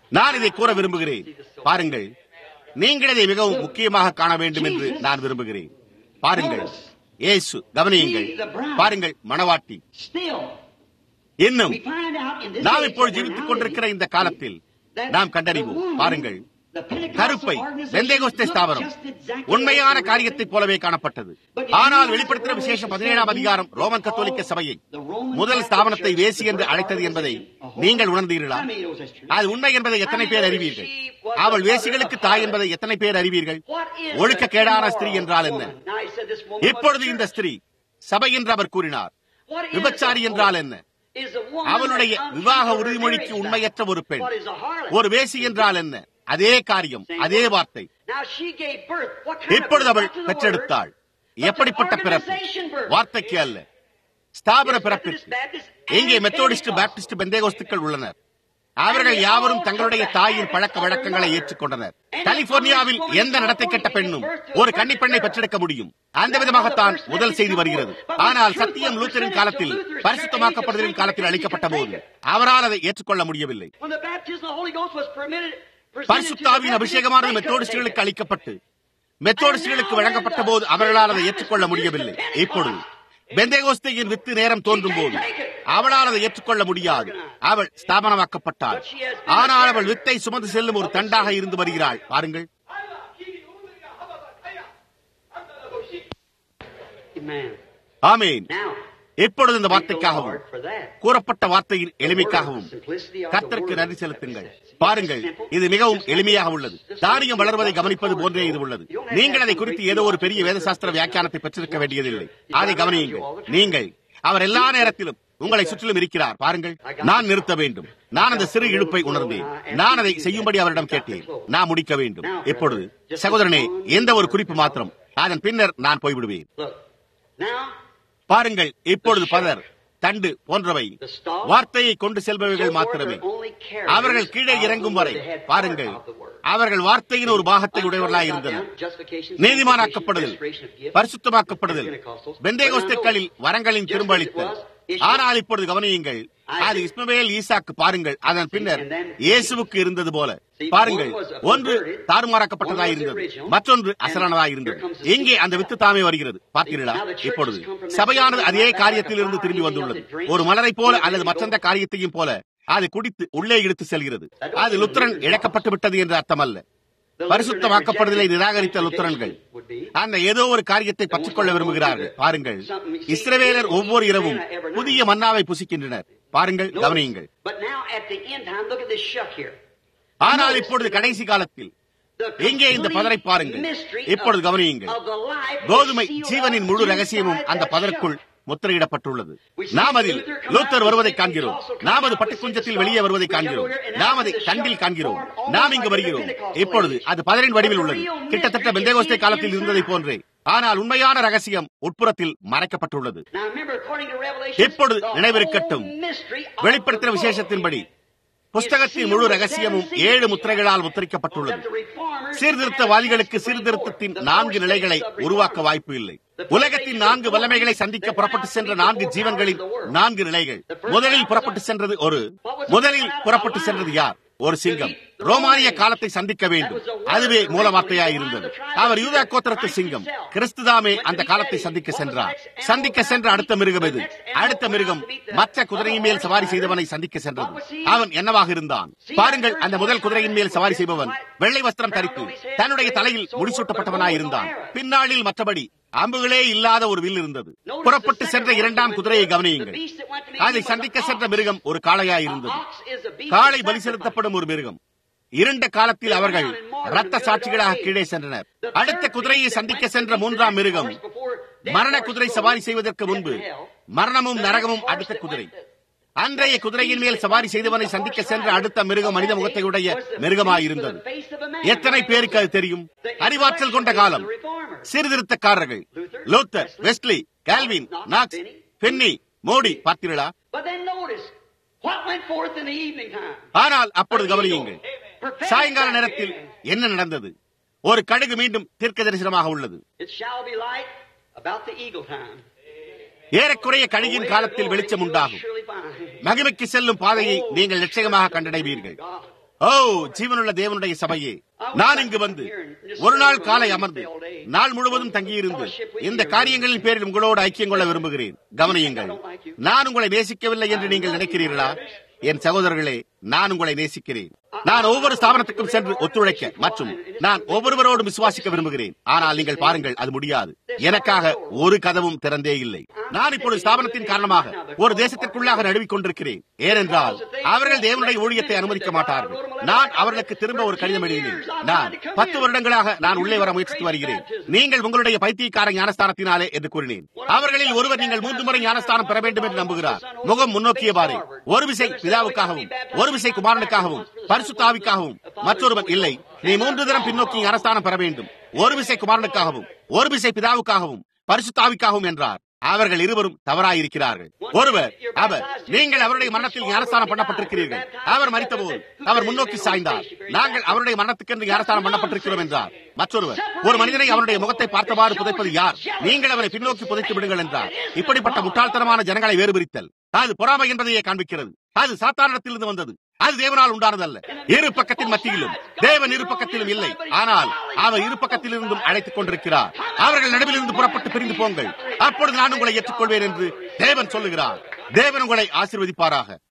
நான் இதை கூற விரும்புகிறேன் பாருங்கள் நீங்கள் இதை மிகவும் முக்கியமாக காண வேண்டும் என்று நான் விரும்புகிறேன் பாருங்கள் இயேசு கவனியுங்கள் பாருங்கள் மணவாட்டி Still, இன்னும் we find out in this நாம் age இப்போது that we're ஜீவித்துக் now கொண்டிருக்கிற இந்த காலத்தில் that நாம் the கண்டறிவோம் woman, பாருங்கள் the Pentecostal கருப்பை organization பெந்தேகோஸ்தே looked ஸ்தாபனம் just exactly உண்மையான like the காரியத்தைப் போலவே காணப்பட்டது ஆனால் வெளிப்படுத்தின விசேஷம் பதினேழாம் அதிகாரம் ரோமன் கத்தோலிக்க சபையை முதல் ஸ்தாபனத்தை வேசி என்று அழைத்தது என்பதை நீங்கள் உணர்ந்தீர்களா அது உண்மை என்பதை எத்தனை பேர் அறிவீர்கள் அவள் வேசிகளுக்கு தாய் என்பதை எத்தனை பேர் அறிவீர்கள் ஒழுக்க கேடான ஸ்திரீ என்றால் என்ன இப்பொழுது இந்த ஸ்திரீ சபை என்று அவர் கூறினார் விபச்சாரி என்றால் என்ன அவளுடைய விவாக உறுதிமொழிக்கு உண்மையற்ற ஒரு பெண் ஒரு வேசி என்றால் என்ன அதே காரியம் அதே வார்த்தை இப்பொழுது அவள் பெற்றெடுத்தாள் எப்படிப்பட்ட பிறப்பு வார்த்தைக்கு அல்ல ஸ்தாபன பிறப்பிற்கு எங்கே மெத்தோடிஸ்ட் பாப்டிஸ்ட் பெந்தேகோஸ்துக்கள் உள்ளனர் அவர்கள் யாவரும் தங்களுடைய தாயின் பழக்க வழக்கங்களை ஏற்றுக்கொண்டனர் கலிபோர்னியாவில் எந்த நடத்தை கெட்ட பெண்ணும் ஒரு கன்னிப்பெண்ணை பெற்றெடுக்க முடியும் அந்த விதமாகத்தான் முதல் செய்தி வருகிறது ஆனால் சத்தியம் லூத்தரின் காலத்தில் பரிசுத்தமாக்கப்படுதலின் காலத்தில் அளிக்கப்பட்ட போது அவரால் அதை ஏற்றுக்கொள்ள முடியவில்லை பரிசுத்தாவின் அபிஷேகமானது மெத்தோடிஸ்டுகளுக்கு அளிக்கப்பட்டு மெத்தோடிஸ்டுகளுக்கு வழங்கப்பட்ட போது அவர்களால் அதை ஏற்றுக்கொள்ள முடியவில்லை இப்பொழுது பெந்தேகோஸ்தையின் வித்து நேரம் தோன்றும் போது அவளால் அதை ஏற்றுக்கொள்ள முடியாது அவள் ஸ்தாபனமாக்கப்பட்டாள் ஆனால் அவள் வித்தை சுமந்து செல்லும் ஒரு தண்டாக இருந்து வருகிறாள் பாருங்கள் ஆமேன் எப்பொழுது இந்த வார்த்தைக்காகவும் கூறப்பட்ட வார்த்தையின் எளிமைக்காகவும் கர்த்தருக்கு நன்றி செலுத்துங்கள் பாருங்கள் இது மிகவும் எளிமையாக உள்ளது தானியம் வளர்வதை கவனிப்பது போன்றே இது உள்ளது நீங்கள் அதை குறித்து ஏதோ ஒரு பெரிய வேதசாஸ்திர வியாக்கியானத்தை பெற்றிருக்க வேண்டியதில்லை அதை கவனியுங்கள் நீங்கள் அவர் எல்லா நேரத்திலும் உங்களை சுற்றிலும் இருக்கிறார் பாருங்கள் நான் நிறுத்த வேண்டும் நான் அந்த சிறு இழுப்பை உணர்ந்தேன் நான் அதை செய்யும்படி அவரிடம் கேட்டேன் நான் முடிக்க வேண்டும் எப்பொழுது சகோதரனே எந்த ஒரு குறிப்பு மாத்திரம் அதன் பின்னர் நான் போய்விடுவேன் பாருங்கள் இப்பொழுது பதர் தண்டு போன்றவை வார்த்தையை கொண்டு செல்பவைகள் மாத்திரமே அவர்கள் கீழே இறங்கும் வரை பாருங்கள் அவர்கள் வார்த்தையின் ஒரு பாகத்தை உடையவர்களாக இருந்தனர் நீதிமானாக்கப்படுதல் பரிசுத்தமாக்கப்படுதல் பெந்தேகோஸ்தேக்களில் வரங்களின் திரும்ப அளித்தல் ஆனால் இப்பொழுது கவனியுங்கள் அது இஸ்மவேல் ஈசாக்கு பாருங்கள் அதன் பின்னர் இயேசுவுக்கு இருந்தது போல பாருங்கள் ஒன்று தாறுமாறாக்கப்பட்டதாக இருந்தது மற்றொன்று அசலானதாக இருந்தது எங்கே அந்த வித்து தாமே வருகிறது பார்த்தீர்களா இப்பொழுது சபையானது அதே காரியத்தில் இருந்து திரும்பி வந்துள்ளது ஒரு மலரை போல அல்லது மற்றெந்த காரியத்தையும் போல அது குடித்து உள்ளே இழுத்து செல்கிறது அது லுத்திரன் இழக்கப்பட்டு விட்டது என்று அர்த்தமல்ல பரிசுத்தமாக்கப்படுதலை நிராகரித்த லுத்தரன்கள் அந்த ஏதோ ஒரு காரியத்தை பற்றிக்கொள்ள விரும்புகிறார்கள் பாருங்கள் இஸ்ரவேலர் ஒவ்வொரு இரவும் புதிய மன்னாவை புசிக்கின்றனர் பாருங்கள் கவனியுங்கள் ஆனால் இப்பொழுது கடைசி காலத்தில் எங்கே இந்த பதரை பாருங்கள் இப்பொழுது கவனியுங்கள் கோதுமை ஜீவனின் முழு ரகசியமும் அந்த பதற்குள் முத்திரையிடப்பட்டுள்ளது நாம் அதில் லூத்தர் வருவதை காண்கிறோம் நாம் அது பட்டுக்குஞ்சத்தில் வெளியே வருவதை காண்கிறோம் நாம் அதை கண்டில் காண்கிறோம் நாம் இங்கு வருகிறோம் இப்பொழுது அது பதரின் வடிவில் உள்ளது கிட்டத்தட்ட பெந்தேகோஸ்தே காலத்தில் இருந்ததை போன்றே ஆனால் உண்மையான ரகசியம் உட்புறத்தில் மறைக்கப்பட்டுள்ளது இப்பொழுது நினைவிருக்கட்டும் வெளிப்படுத்தின விசேஷத்தின்படி புஸ்தகத்தின் முழு ரகசியமும் ஏழு முத்திரைகளால் முத்திரிக்கப்பட்டுள்ளது சீர்திருத்தவாதிகளுக்கு சீர்திருத்தத்தின் நான்கு நிலைகளை உருவாக்க வாய்ப்பு இல்லை உலகத்தின் நான்கு வல்லமைகளை சந்திக்க புறப்பட்டு சென்ற நான்கு ஜீவன்களின் நான்கு நிலைகள் முதலில் புறப்பட்டு சென்றது ஒரு முதலில் புறப்பட்டு சென்றது யார் ஒரு சிங்கம் ரோமானிய காலத்தை சந்திக்க வேண்டும் அதுவே மூலவார்த்தையாய் இருந்தது அவர் யூதா கோத்திரத்து சிங்கம் கிறிஸ்துதாமே அந்த காலத்தை சந்திக்க சென்றார் சந்திக்க சென்ற அடுத்த மிருகம் எது அடுத்த மிருகம் மற்ற குதிரையின் மேல் சவாரி செய்தவனை சந்திக்க சென்றது அவன் என்னவாக இருந்தான் பாருங்கள் அந்த முதல் குதிரையின் மேல் சவாரி செய்பவன் வெள்ளை வஸ்திரம் தரித்து தன்னுடைய தலையில் முடிசூட்டப்பட்டவனாய் இருந்தான் பின்னாளில் மற்றபடி அம்புகளே இல்லாத ஒரு வில் இருந்தது புறப்பட்டு சென்ற இரண்டாம் குதிரையை கவனியுங்கள் அதை சந்திக்க சென்ற மிருகம் ஒரு காளையாய் இருந்தது காளை பலி செலுத்தப்படும் ஒரு மிருகம் இருண்ட காலத்தில் அவர்கள் ரத்த சாட்சிகளாக கீழே சென்றனர் அடுத்த குதிரையை சந்திக்க சென்ற மூன்றாம் மிருகம் மரண குதிரை சவாரி செய்வதற்கு முன்பு மரணமும் நரகமும் அடுத்த குதிரை அன்றைய குதிரையின் மேல் சவாரி செய்தவனை சந்திக்க சென்ற அடுத்த மிருகம் மனித முகத்தை உடைய மிருகமாயிருந்தது எத்தனை பேருக்கு அது தெரியும் அறிவாற்றல் கொண்ட காலம் சீர்திருத்தக்காரர்கள் லூத்தர் வெஸ்ட்லி கால்வின் நாக்ஸ் பென்னி மோடி பார்த்தீர்களா ஆனால் அப்பொழுது கவனியுங்கள் சாயங்கால நேரத்தில் என்ன நடந்தது ஒரு கடுகு மீண்டும் தீர்க்க தரிசனமாக உள்ளது ஏறக்குறைய கழுகின் காலத்தில் வெளிச்சம் உண்டாகும் மகிமைக்கு செல்லும் பாதையை நீங்கள் நிச்சயமாக கண்டடைவீர்கள் ஓ ஜீவனுள்ள தேவனுடைய சபையே நான் இங்கு வந்து ஒரு நாள் காலை அமர்ந்து நாள் முழுவதும் தங்கியிருந்து இந்த காரியங்களின் பேரில் உங்களோடு ஐக்கியம் கொள்ள விரும்புகிறேன் கவனியுங்கள் நான் உங்களை நேசிக்கவில்லை என்று நீங்கள் நினைக்கிறீர்களா என் சகோதரர்களே நான் உங்களை நேசிக்கிறேன் நான் ஒவ்வொரு ஸ்தாபனத்துக்கும் சென்று ஒத்துழைக்க மற்றும் நான் ஒவ்வொருவரோடும் விசுவாசிக்க விரும்புகிறேன் ஆனால் நீங்கள் பாருங்கள் அது முடியாது எனக்காக ஒரு கதவும் திறந்தே இல்லை நான் இப்பொழுது ஸ்தாபனத்தின் காரணமாக ஒரு தேசத்திற்குள்ளாக நழுவிக் கொண்டிருக்கிறேன் ஏனென்றால் அவர்கள் தேவனுடைய ஊழியத்தை அனுமதிக்க மாட்டார்கள் நான் அவர்களுக்கு திரும்ப ஒரு கடிதம் எழுதினேன் நான் பத்து வருடங்களாக நான் உள்ளே வர முயற்சித்து வருகிறேன் நீங்கள் உங்களுடைய பைத்தியக்கார ஞானஸ்தானத்தினாலே என்று கூறினேன் அவர்களில் ஒருவர் நீங்கள் மூன்று முறை ஞானஸ்தானம் பெற வேண்டும் என்று நம்புகிறார் முகம் முன்னோக்கியவாறு ஒரு விசை பிதாவுக்காகவும் ஒரு விசை குமாரனுக்காகவும் பரிசுத்தாவிக்காகவும் மற்றொருவன் இல்லை நீ மூன்று தினம் பின்னோக்கி ஞானஸ்தானம் பெற வேண்டும் ஒரு விசை குமாரனுக்காகவும் ஒரு விசை பிதாவுக்காகவும் பரிசுத்தாவிக்காகவும் என்றார் அவர்கள் இருவரும் தவறாயிருக்கிறார்கள் ஒருவர் அவர் நீங்கள் அவருடைய மரணத்தில் ஞானஸ்தானம் பண்ணப்பட்டிருக்கிறீர்கள் அவர் மறித்தபோது அவர் முன்னோக்கி சாய்ந்தார் நாங்கள் அவருடைய மரணத்துக்கென்று ஞானஸ்தானம் பண்ணப்பட்டிருக்கிறோம் என்றார் மற்றொருவர் ஒரு மனிதனை அவருடைய முகத்தை பார்த்தவாறு புதைப்பது யார் நீங்கள் அவரை பின்னோக்கி புதைத்து விடுங்கள் என்றார் இப்படிப்பட்ட முட்டாள்தனமான ஜனங்களை வேறுபிரித்தல் அது பொறாமை என்பதையே காண்பிக்கிறது அது சாத்தானிடத்திலிருந்து வந்தது அது தேவனால் உண்டானதல்ல இரு பக்கத்தின் மத்தியிலும் தேவன் இரு பக்கத்திலும் இல்லை ஆனால் அவர் இரு பக்கத்திலிருந்தும் அழைத்துக் கொண்டிருக்கிறார் அவர்கள் நடுவிலிருந்து புறப்பட்டு பிரிந்து போங்கள் அப்பொழுது நான் உங்களை ஏற்றுக்கொள்வேன் என்று தேவன் சொல்லுகிறார் தேவன் உங்களை ஆசீர்வதிப்பாராக